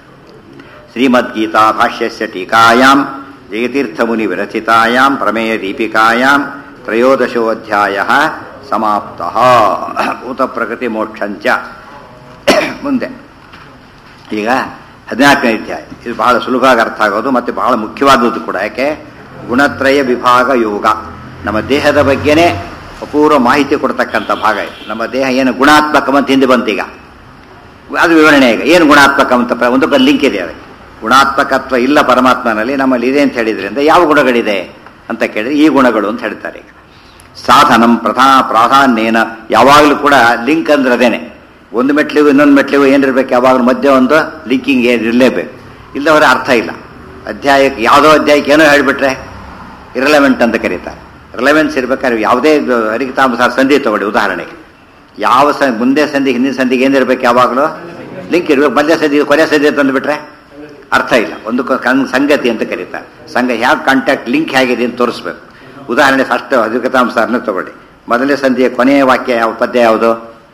ಶ್ರೀಮದ್ಗೀತಾ ಭಾಷ್ಯಸ್ಯ ಟೀಕಾಯಾಂ ಜಯತೀರ್ಥಮುನಿ ವಿರಚಿತಾಯಾಂ ಪ್ರಮೇಯ ದೀಪಿಕಾಯಾಂ ತ್ರಯೋದಶೋಧ್ಯಾಯ ಸಮಾಪ್ತ ಭೂತ ಪ್ರಕೃತಿ ಮೋಕ್ಷಂಚ ಮುಂದೆ ಈಗ ಹದಿನಾಲ್ಕನೇ ಅಧ್ಯಾಯ ಇದು ಬಹಳ ಸುಲಭವಾಗಿ ಅರ್ಥ ಆಗೋದು ಮತ್ತು ಬಹಳ ಮುಖ್ಯವಾದದ್ದು ಕೂಡ ಯಾಕೆ ಗುಣತ್ರಯ ವಿಭಾಗ ಯೋಗ ನಮ್ಮ ದೇಹದ ಬಗ್ಗೆನೇ ಅಪೂರ್ವ ಮಾಹಿತಿ ಕೊಡ್ತಕ್ಕಂಥ ಭಾಗ ಇದು ನಮ್ಮ ದೇಹ ಏನು ಗುಣಾತ್ಮಕ ಅಂತ ಹಿಂದೆ ಬಂತೀಗ ಅದು ವಿವರಣೆ ಈಗ ಏನು ಗುಣಾತ್ಮಕ ಅಂತ ಪ್ರ- ಒಂದಕ್ಕೊಂದು ಲಿಂಕ್ ಇದೆ ಅದಕ್ಕೆ ಗುಣಾತ್ಮಕತ್ವ ಇಲ್ಲ ಪರಮಾತ್ಮನಲ್ಲಿ ನಮ್ಮಲ್ಲಿ ಇದೆ ಅಂತ ಹೇಳಿದ್ರಿಂದ ಯಾವ ಗುಣಗಳಿದೆ ಅಂತ ಕೇಳಿದ್ರೆ ಈ ಗುಣಗಳು ಅಂತ ಹೇಳ್ತಾರೆ ಈಗ ಸಾಧನಂ ಪ್ರಧಾ ಪ್ರಾಧಾನ್ಯೇನ ಯಾವಾಗಲೂ ಕೂಡ ಲಿಂಕ್ ಅಂದ್ರೆ ಅದೇನೆ ಒಂದು ಮೆಟ್ಲಿಗೂ ಇನ್ನೊಂದು ಮೆಟ್ಲಿಗೂ ಏನಿರ್ಬೇಕು ಯಾವಾಗಲೂ ಮಧ್ಯೆ ಒಂದು ಲಿಂಕಿಂಗ್ ಏನು ಇರಲೇಬೇಕು ಇಲ್ಲದವರ ಅರ್ಥ ಇಲ್ಲ ಅಧ್ಯಾಯಕ್ಕೆ ಯಾವುದೋ ಅಧ್ಯಾಯಕ್ಕೆ ಏನೋ ಹೇಳಿಬಿಟ್ರೆ ಇರಲೆವೆಂಟ್ ಅಂತ ಕರೀತಾರೆ ರಿಲೆವೆನ್ಸ್ ಇರ್ಬೇಕಾದ್ರೆ ಯಾವುದೇ ಹರಿಕತಾಂಬ ಸಂಧಿ ತಗೊಳ್ಳಿ ಉದಾಹರಣೆಗೆ ಯಾವ ಸ ಮುಂದೆ ಸಂಧಿ ಹಿಂದಿನ ಸಂಧಿಗೆ ಏನಿರ್ಬೇಕು ಯಾವಾಗಲೂ ಲಿಂಕ್ ಇರಬೇಕು ಮಧ್ಯ ಸಂಧಿ ಕೊನೆ ಸಂಧಿ ತಂದುಬಿಟ್ರೆ ಅರ್ಥ ಇಲ್ಲ ಒಂದು ಕ- ಕನ್- ಸಂಗತಿ ಅಂತ ಕರೀತಾರೆ ಸಂಘ ಯಾವ ಕಾಂಟ್ಯಾಕ್ಟ್ ಲಿಂಕ್ ಹೇಗಿದೆ ಅಂತ ತೋರಿಸ್ಬೇಕು ಉದಾಹರಣೆ ಫಸ್ಟ್ ಹರಿಕತಾಂಸಾರನ್ನ ತಗೊಳ್ಳಿ ಮೊದಲನೇ ಸಂಧಿಯ ಕೊನೆಯ ವಾಕ್ಯ ಯಾವ ಪದ್ಯ ಯಾವುದು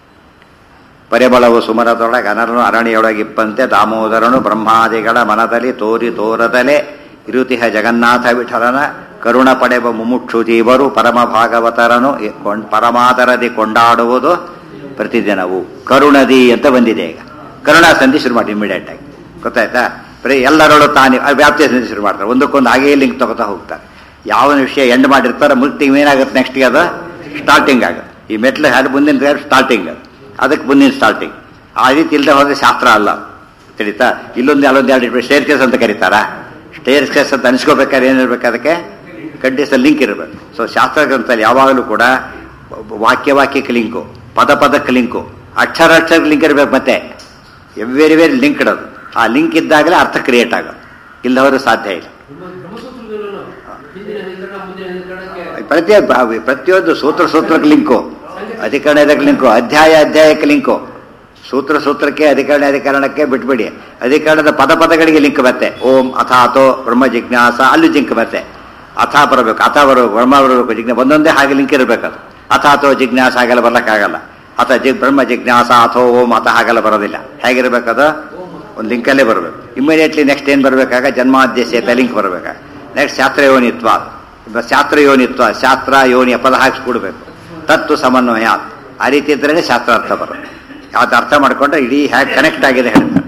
ಪರಿಬಳವು ಸುಮರದೊಳಗೆ ಅನರನು ಅರಣಿಯೊಳಗಿಪ್ಪಂತೆ ದಾಮೋದರನು ಬ್ರಹ್ಮಾದಿಗಳ ಮನದಲ್ಲಿ ತೋರಿ ತೋರದಲೆ ಇರುತಿಹ ಜಗನ್ನಾಥ ವಿಠಲನ ಕರುಣ ಪಡೆವ ಮುಮುಕ್ಷು ಜೀವರು ಪರಮ ಭಾಗವತರನು ಎ- ಕೊಂಡ್- ಪರಮಾದರದಿ ಕೊಂಡಾಡುವುದು ಪ್ರತಿದಿನವು ಕರುಣದಿ ಅಂತ ಬಂದಿದೆ ಈಗ ಕರುಣಾ ಸಂಧಿ ಶುರು ಮಾಡಿ ಇಮಿಡಿಯೇಟ್ ಆಗಿ ಗೊತ್ತಾಯ್ತಾ ಬರೀ ಎಲ್ಲರಲ್ಲೂ ತಾನೇ ಅದು ವ್ಯಾಪ್ತಿಯ ಸಂಧಿ ಶುರು ಮಾಡ್ತಾರೆ ಒಂದಕ್ಕೊಂದು ಹಾಗೇ ಲಿಂಕ್ ತಗೋತಾ ಹೋಗ್ತಾರೆ ಯಾವ ವಿಷಯ ಎಂಡ್ ಮಾಡಿರ್ತಾರೋ ಮುಕ್ತಿ ಏನಾಗುತ್ತೆ ನೆಕ್ಸ್ಟ್ಗೆ ಅದು ಸ್ಟಾರ್ಟಿಂಗ್ ಆಗುತ್ತೆ ಈ ಮೆಟ್ಲು ಹಾಡು ಮುಂದಿನ ಸ್ಟಾರ್ಟಿಂಗ್ ಅದಕ್ಕೆ ಮುಂದಿನ ಸ್ಟಾರ್ಟಿಂಗ್ ಆ ರೀತಿ ಇಲ್ಲದೆ ಹೋದ್ರೆ ಶಾಸ್ತ್ರ ಅಲ್ಲ ತಿಳಿತಾ ಇಲ್ಲೊಂದು ಅಲ್ಲೊಂದು ಎರಡು ಸ್ಟೇರ್ ಕೇಸ್ ಅಂತ ಕರೀತಾರಾ ಸ್ಟೇರ್ ಕೇಸ್ ಅಂತ ಅನಿಸ್ಕೋಬೇಕಾದ್ರೆ ಏನಿರ್ಬೇಕು ಅದಕ್ಕೆ ಕಂಟಿನ್ಯೂಸ್ ಲಿಂಕ್ ಇರಬೇಕು ಸೊ ಶಾಸ್ತ್ರ ಗ್ರಂಥದಲ್ಲಿ ಯಾವಾಗಲೂ ಕೂಡ ವಾಕ್ಯ ವಾಕ್ಯಕ್ಕೆ ಲಿಂಕು ಪದ ಪದಕ್ಕೆ ಲಿಂಕು ಅಕ್ಷರ ಅಕ್ಷರಕ್ಕೆ ಲಿಂಕ್ ಇರಬೇಕು ಮತ್ತೆ ವೆರಿ ವೆರಿ ಲಿಂಕ್ ಇಡೋದು ಆ ಲಿಂಕ್ ಇದ್ದಾಗಲೇ ಅರ್ಥ ಕ್ರಿಯೇಟ್ ಆಗೋದು ಇಲ್ಲದವರು ಸಾಧ್ಯ ಇಲ್ಲ ನಮ್ಮ ಬ್ರಹ್ಮಸೂತ್ರದಲ್ಲೂ ಹಿಂದಿನ ನಿಲ್ಕಣ ಮುಂದಿನ ನಿಲ್ಕಣಕ್ಕೆ ಪ್ರತಿ ಪ್ರತಿಯೊಂದು ಸೂತ್ರ ಸೂತ್ರಕ್ಕೆ ಲಿಂಕು ಅಧಿಕರಣ ಇದಕ್ಕೆ ಲಿಂಕು ಅಧ್ಯಾಯ ಅಧ್ಯಾಯಕ್ಕೆ ಲಿಂಕು ಸೂತ್ರ ಸೂತ್ರಕ್ಕೆ ಅಧಿಕರಣ ಅಧಿಕರಣಕ್ಕೆ ಬಿಟ್ಬಿಡಿ ಅಧಿಕರಣದ ಪದ ಪದಗಳಿಗೆ ಲಿಂಕ್ ಬರುತ್ತೆ ಓಂ ಅಥಾತೋ ಬ್ರಹ್ಮ ಜಿಜ್ಞಾಸ ಅಲ್ಲಿ ಲಿಂಕ್ ಬರುತ್ತೆ ಅಥ ಬರಬೇಕು ಅಥ ಬರಬೇಕು ಬ್ರಹ್ಮ ಬರಬೇಕು ಜಿಜ್ಞಾಸ ಒಂದೊಂದೇ ಹಾಗೆ ಲಿಂಕ್ ಇರಬೇಕು ಅದು ಅಥಾತೋ ಜಿಜ್ಞಾಸ ಹಾಗೆಲ್ಲ ಬರ್ಲಿಕ್ಕಾಗಲ್ಲ ಅಥ ಜಿ ಬ್ರಹ್ಮ ಜಿಜ್ಞಾಸ ಅಥೋ ಓಂ ಅಥ ಹಾಗೆಲ್ಲ ಬರೋದಿಲ್ಲ ಹೇಗಿರ್ಬೇಕದು ಒಂದು ಲಿಂಕಲ್ಲೇ ಬರಬೇಕು ಇಮಿಡಿಯೇಟ್ಲಿ ನೆಕ್ಸ್ಟ್ ಏನು ಬರಬೇಕಾಗ ಜನ್ಮಾದ್ಯಸ್ಯತೆ ಲಿಂಕ್ ಬರಬೇಕಾಗ ನೆಕ್ಸ್ಟ್ ಶಾಸ್ತ್ರ ಯೋನಿತ್ವ ಇವಾಗ ಶಾಸ್ತ್ರ ಯೋನಿತ್ವ ಶಾಸ್ತ್ರ ಯೋನಿಯ ಪದ ಹಾಕಿಸ್ಕೊಡ್ಬೇಕು ತತ್ವ ಸಮನ್ವಯ ಆ ರೀತಿ ಇದ್ರೇ ಶಾಸ್ತ್ರ ಅರ್ಥ ಬರುತ್ತೆ ಯಾವ್ದು ಅರ್ಥ ಮಾಡ್ಕೊಂಡ್ರೆ ಇಡೀ ಹ್ಯಾಕ್ ಕನೆಕ್ಟ್ ಆಗಿದೆ ಹೇಳ್ತಾರೆ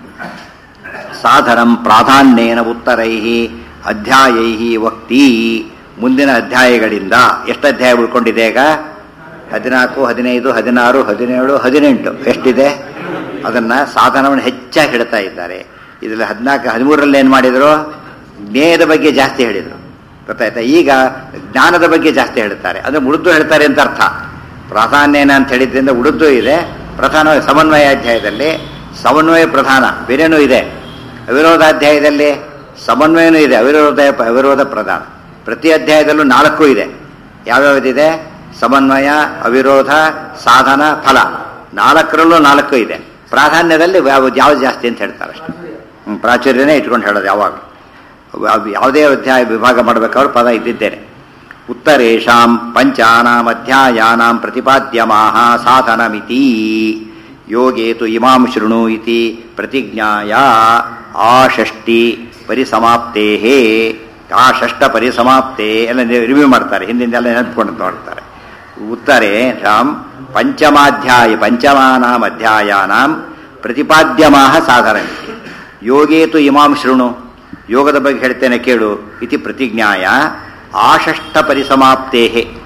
ಸಾಧನಂ ಪ್ರಾಧಾನ್ಯೇನ ಉತ್ತರೈ ಅಧ್ಯಾಯೈ ವಕ್ತಿ ಮುಂದಿನ ಅಧ್ಯಾಯಗಳಿಂದ ಎಷ್ಟು ಅಧ್ಯಾಯ ಉಳ್ಕೊಂಡಿದೆ ಈಗ ಹದಿನಾಲ್ಕು ಹದಿನೈದು ಹದಿನಾರು ಹದಿನೇಳು ಹದಿನೆಂಟು ಎಷ್ಟಿದೆ ಅದನ್ನ ಸಾಧನವನ್ನು ಹೆಚ್ಚಾಗಿ ಹೇಳ್ತಾ ಇದ್ದಾರೆ ಇದರಲ್ಲಿ ಹದಿನಾಲ್ಕು ಹದಿಮೂರರಲ್ಲಿ ಏನು ಮಾಡಿದ್ರು ಜ್ಞೇಯದ ಬಗ್ಗೆ ಜಾಸ್ತಿ ಹೇಳಿದರು ಗೊತ್ತಾಯ್ತಾ ಈಗ ಜ್ಞಾನದ ಬಗ್ಗೆ ಜಾಸ್ತಿ ಹೇಳ್ತಾರೆ ಅಂದ್ರೆ ಉಳಿದು ಹೇಳ್ತಾರೆ ಅಂತ ಅರ್ಥ ಪ್ರಾಧಾನ್ಯನ ಅಂತ ಹೇಳಿದ್ರಿಂದ ಉಳಿದು ಇದೆ ಪ್ರಧಾನ ಸಮನ್ವಯ ಅಧ್ಯಾಯದಲ್ಲಿ ಸಮನ್ವಯ ಪ್ರಧಾನ ಬೇರೇನೂ ಇದೆ ಅವಿರೋಧಾಧ್ಯಾಯದಲ್ಲಿ ಸಮನ್ವಯನೂ ಇದೆ ಅವಿರೋಧ ಅವಿರೋಧ ಪ್ರಧಾನ ಪ್ರತಿ ಅಧ್ಯಾಯದಲ್ಲೂ ನಾಲ್ಕು ಇದೆ ಯಾವ್ಯಾವುದಿದೆ ಸಮನ್ವಯ ಅವಿರೋಧ ಸಾಧನ ಫಲ ನಾಲ್ಕರಲ್ಲೂ ನಾಲ್ಕು ಇದೆ ಪ್ರಾಧಾನ್ಯದಲ್ಲಿ ಯಾವ ಯಾವ್ದು ಜಾಸ್ತಿ ಅಂತ ಹೇಳ್ತಾರೆ ಅಷ್ಟೇ ಹ್ಮ್, ಪ್ರಾಚುರ್ಯನೇ ಇಟ್ಕೊಂಡು ಹೇಳೋದು ಯಾವಾಗ ಅವ್ ಯಾವುದೇ ಅಧ್ಯಾಯ ವಿಭಾಗ ಮಾಡಬೇಕಾದ್ರೆ ಪದ ಇದ್ದಿದ್ದೇನೆ ಉತ್ತರೇಶಾಂ ಪಂಚಾನಾಂ ಅಧ್ಯಾಯಾನಾಂ ಪ್ರತಿಪಾದ್ಯಮಾಹ ಸಾಧನಮಿತಿ ಯೋಗೇತು ಇಮಾಂ ಶೃಣು ಇತಿ ಪ್ರತಿಜ್ಞಾಯ ಆ ಷಷ್ಟಿ ಪರಿಸಮಾಪ್ತೇ ಆ ಷಷ್ಟ ಪರಿಸಮಾಪ್ತೆ ಎಲ್ಲ ರಿವ್ಯೂ ಮಾಡ್ತಾರೆ ಹಿಂದಿಂದೆಲ್ಲ ನೆನಪಿಕೊಂಡು ಮಾಡ್ತಾರೆ ಉತ್ತರೆ ರಾಮ್ ಪಂಚಮಾಧ್ಯಾಯ ಪಂಚಮಾನಾಂ ಅಧ್ಯಾಯಾನಾಂ ಪ್ರತಿಪಾದ್ಯಮಾಹ ಸಾಧನ ಯೋಗೇತು ಇಮಾಂ ಶೃಣು ಯೋಗದ ಬಗ್ಗೆ ಹೇಳ್ತೇನೆ ಕೇಳು ಇತಿ ಪ್ರತಿಜ್ಞಾಯ ಆಷಷ್ಟ ಪರಿಸಮಾಪ್ತೇ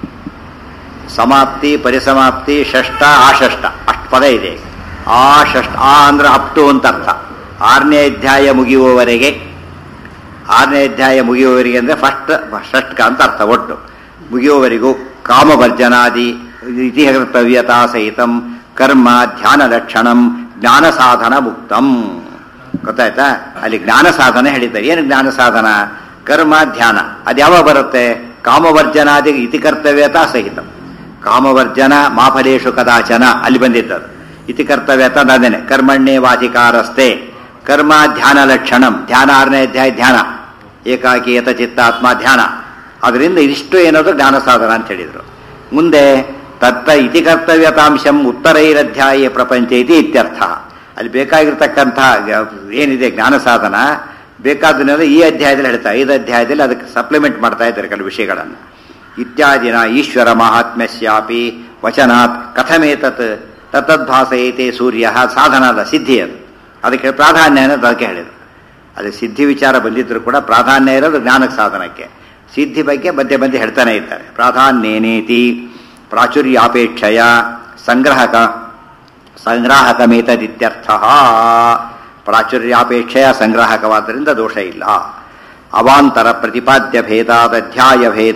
ಸಮಾಪ್ತಿ ಪರಿಸಮಾಪ್ತಿ ಷಷ್ಟ ಆಷಷ್ಟ ಅಷ್ಟು ಪದ ಇದೆ ಆ ಷಷ್ಟ ಆ ಅಂದ್ರೆ ಅಪ್ ಟು ಅಂತ ಅರ್ಥ ಆರನೇ ಅಧ್ಯಾಯ ಮುಗಿಯುವವರೆಗೆ ಆರನೇ ಅಧ್ಯಾಯ ಮುಗಿಯುವವರೆಗೆ ಅಂದ್ರೆ ಫಸ್ಟ್ ಷಷ್ಟ್ಕ ಅಂತ ಅರ್ಥ ಒಟ್ಟು ಮುಗಿಯುವವರೆಗೂ ಕಾಮವರ್ಜನಾದಿ ಇತಿಹರ್ತವ್ಯತಾ ಸಹಿತಂ ಕರ್ಮ ಧ್ಯಾನ ಲಕ್ಷಣಂ ಜ್ಞಾನ ಸಾಧನ ಮುಕ್ತಂ ಗೊತ್ತಾಯ್ತಾ ಅಲ್ಲಿ ಜ್ಞಾನ ಸಾಧನ ಹೇಳಿದ್ದಾರೆ ಏನು ಜ್ಞಾನ ಸಾಧನ ಕರ್ಮ ಧ್ಯಾನ ಅದು ಯಾವಾಗ ಬರುತ್ತೆ ಕಾಮವರ್ಜನಾದಿ ಇತಿ ಕರ್ತವ್ಯತಾ ಸಹಿತಂ ಕಾಮವರ್ಜನ ಮಾಫಲೇಶು ಕದಾಚನ ಅಲ್ಲಿ ಬಂದಿದ್ದದು ಇತಿ ಕರ್ತವ್ಯತ ಅದೇನೆ ಕರ್ಮಣ್ಯೇವಾಧಿಕಾರಸ್ತೆ ಕರ್ಮ ಧ್ಯಾನ ಲಕ್ಷಣಂ ಧ್ಯಾನ ಆರನೇ ಅಧ್ಯಾಯ ಧ್ಯಾನ ಏಕಾಕಿ ಯತ ಚಿತ್ತಾತ್ಮ ಧ್ಯಾನ ಅದರಿಂದ ಇದಿಷ್ಟು ಏನದು ಜ್ಞಾನ ಸಾಧನ ಅಂತ ಹೇಳಿದ್ರು ಮುಂದೆ ತತ್ತ ಇತಿ ಕರ್ತವ್ಯತಾಂಶಂ ಉತ್ತರೈರಧ್ಯಾಯ ಪ್ರಪಂಚ ಇತಿ ಇತ್ಯರ್ಥ ಅಲ್ಲಿ ಬೇಕಾಗಿರ್ತಕ್ಕಂಥ ಏನಿದೆ ಜ್ಞಾನ ಸಾಧನ ಬೇಕಾದನ್ನೆಲ್ಲ ಈ ಅಧ್ಯಾಯದಲ್ಲಿ ಹೇಳ್ತಾರೆ ಐದು ಅಧ್ಯಾಯದಲ್ಲಿ ಅದಕ್ಕೆ ಸಪ್ಲಿಮೆಂಟ್ ಮಾಡ್ತಾ ಇದ್ದಾರೆ ಕೆಲವು ವಿಷಯಗಳನ್ನು ಇತ್ಯಾದಿನ ಈಶ್ವರ ಮಹಾತ್ಮ್ಯಸ್ಯಾಪಿ ವಚನಾತ್ ಕಥಮೇತತ್ ತತ್ತದ್ಭಾಸಯತೆ ಸೂರ್ಯ ಸಾಧನದ ಸಿದ್ಧಿ ಅದು ಅದಕ್ಕೆ ಪ್ರಾಧಾನ್ಯ ಅನ್ನೋದು ಅದಕ್ಕೆ ಹೇಳಿದರು ಅದು ಸಿದ್ಧಿ ವಿಚಾರ ಬಂದಿದ್ರು ಕೂಡ ಪ್ರಾಧಾನ್ಯ ಇರೋದು ಜ್ಞಾನಕ್ಕೆ ಸಾಧನಕ್ಕೆ ಸಿದ್ಧಿ ಬಗ್ಗೆ ಮಧ್ಯೆ ಮಧ್ಯೆ ಹೇಳ್ತಾನೆ ಇರ್ತಾರೆ ಪ್ರಾಧಾನ್ಯನೇತಿ ಪ್ರಾಚುರ್ಯಾಪೇಕ್ಷಯ ಸಂಗ್ರಹಕ ಸಂಗ್ರಾಹಕಮೇತದಿತ್ಯರ್ಥ ಪ್ರಾಚುರ್ಯಾಪೇಕ್ಷೆಯ ಸಂಗ್ರಾಹಕವಾದ್ದರಿಂದ ದೋಷ ಇಲ್ಲ ಅವಾಂತರ ಪ್ರತಿಪಾದ್ಯ ಭೇದಾದಧ್ಯಾಯ ಭೇದ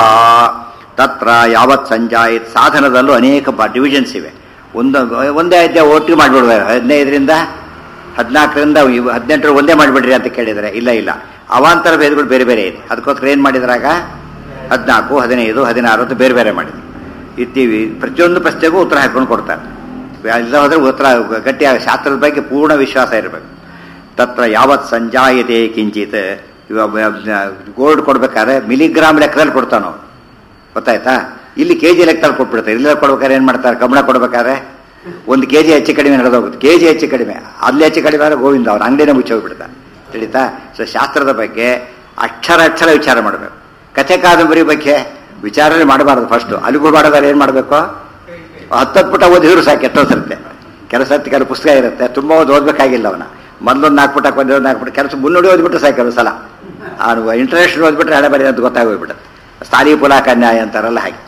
ತತ್ರ ಯಾವತ್ ಸಂಜಾಯಿತ್ ಸಾಧನದಲ್ಲೂ ಅನೇಕ ಡಿವಿಷನ್ಸ್ ಇವೆ ಒಂದು ಒಂದೇ ಅಧ್ಯಾಯ ಒಟ್ಟಿಗೆ ಮಾಡಿಬಿಡ್ಬೇಕು ಹದಿನೈದರಿಂದ ಹದಿನಾಲ್ಕರಿಂದ ಹದಿನೆಂಟರ ಒಂದೇ ಮಾಡಿಬಿಡ್ರಿ ಅಂತ ಕೇಳಿದರೆ ಇಲ್ಲ ಇಲ್ಲ ಅವಾಂತರ ಭೇದಗಳು ಬೇರೆ ಬೇರೆ ಇದೆ ಅದಕ್ಕೋಸ್ಕರ ಏನು ಮಾಡಿದ್ರಾಗ ಹದಿನಾಲ್ಕು ಹದಿನೈದು ಹದಿನಾರು ಅಂತ ಬೇರೆ ಬೇರೆ ಮಾಡಿದ್ರು ಇರ್ತೀವಿ ಪ್ರತಿಯೊಂದು ಪ್ರಶ್ನೆಗೂ ಉತ್ತರ ಹಾಕೊಂಡು ಕೊಡ್ತಾರೆ ಇಲ್ಲ ಹೋದ್ರೆ ಉತ್ತರ ಗಟ್ಟಿಯಾಗ ಶಾಸ್ತ್ರದ ಬಗ್ಗೆ ಪೂರ್ಣ ವಿಶ್ವಾಸ ಇರಬೇಕು ತತ್ರ ಯಾವತ್ ಸಂಜಾಯತೆ ಕಿಂಚಿತ್ ಇವಾಗ ಗೋಲ್ಡ್ ಕೊಡ್ಬೇಕಾದ್ರೆ ಮಿಲಿಗ್ರಾಮ್ ಲೆಕ್ಕದಲ್ಲಿ ಕೊಡ್ತಾನೋ ಗೊತ್ತಾಯ್ತಾ ಇಲ್ಲಿ ಕೆ ಜಿ ಲೆಕ್ಕದಲ್ಲಿ ಕೊಟ್ಬಿಡ್ತಾರೆ ಇಲ್ಲ ಕೊಡ್ಬೇಕಾದ್ರೆ ಏನು ಮಾಡ್ತಾರೆ ಕಬ್ಬಣ ಕೊಡ್ಬೇಕಾದ್ರೆ ಒಂದು ಕೆ ಜಿ ಹೆಚ್ಚು ಕಡಿಮೆ ನಡೆದೋಗುತ್ತೆ ಕೆ ಜಿ ಹೆಚ್ಚು ಕಡಿಮೆ ಅಲ್ಲಿ ಹೆಚ್ಚು ಕಡಿಮೆ ಆದರೆ ಗೋವಿಂದ ಅವ್ರು ಅಂಗಡಿನೇ ಮುಚ್ಚೋಗ್ಬಿಡ್ತಾನೆ ತಿಳಿತಾ ಸೊ ಶಾಸ್ತ್ರದ ಬಗ್ಗೆ ಅಕ್ಷರ ಅಕ್ಷರ ವಿಚಾರ ಮಾಡಬೇಕು ಕಥೆ ಕಾದಂಬರಿ ಬಗ್ಗೆ ವಿಚಾರನೆ ಮಾಡಬಾರ್ದು ಫಸ್ಟು ಅಲ್ಲಿಗೂ ಮಾಡೋದಾದ್ರೆ ಏನು ಮಾಡಬೇಕು ಹತ್ತತ್ತು ಪುಟ ಓದಿದ್ರು ಸಾಕು ಎಷ್ಟೋ ಸರ್ತೆ ಕೆಲಸ ಸರ್ತಿ ಕೆಲವು ಪುಸ್ತಕ ಇರುತ್ತೆ ತುಂಬ ಓದಿ ಓದ್ಬೇಕಾಗಿಲ್ಲ ಅವನ ಮೊದಲೊಂದು ನಾಲ್ಕು ಪುಟ ಒಂದೊಂದು ನಾಲ್ಕು ಪುಟ ಕೆಲಸ ಮುನ್ನೋಡಿ ಓದ್ಬಿಟ್ರೆ ಸಾಕು ಕೆಲವು ಸಲ ಅವನು ಇಂಟರ್ನೆಸ್ಟ್ ಓದ್ಬಿಟ್ರೆ ಹಳೆ ಬರೀ ಅಂತ ಗೊತ್ತಾಗೋಗ್ಬಿಡುತ್ತೆ ಸ್ಥಾನಿ ಪುಲಾಕ ನ್ಯಾಯ ಅಂತಾರಲ್ಲ ಹಾಗೆ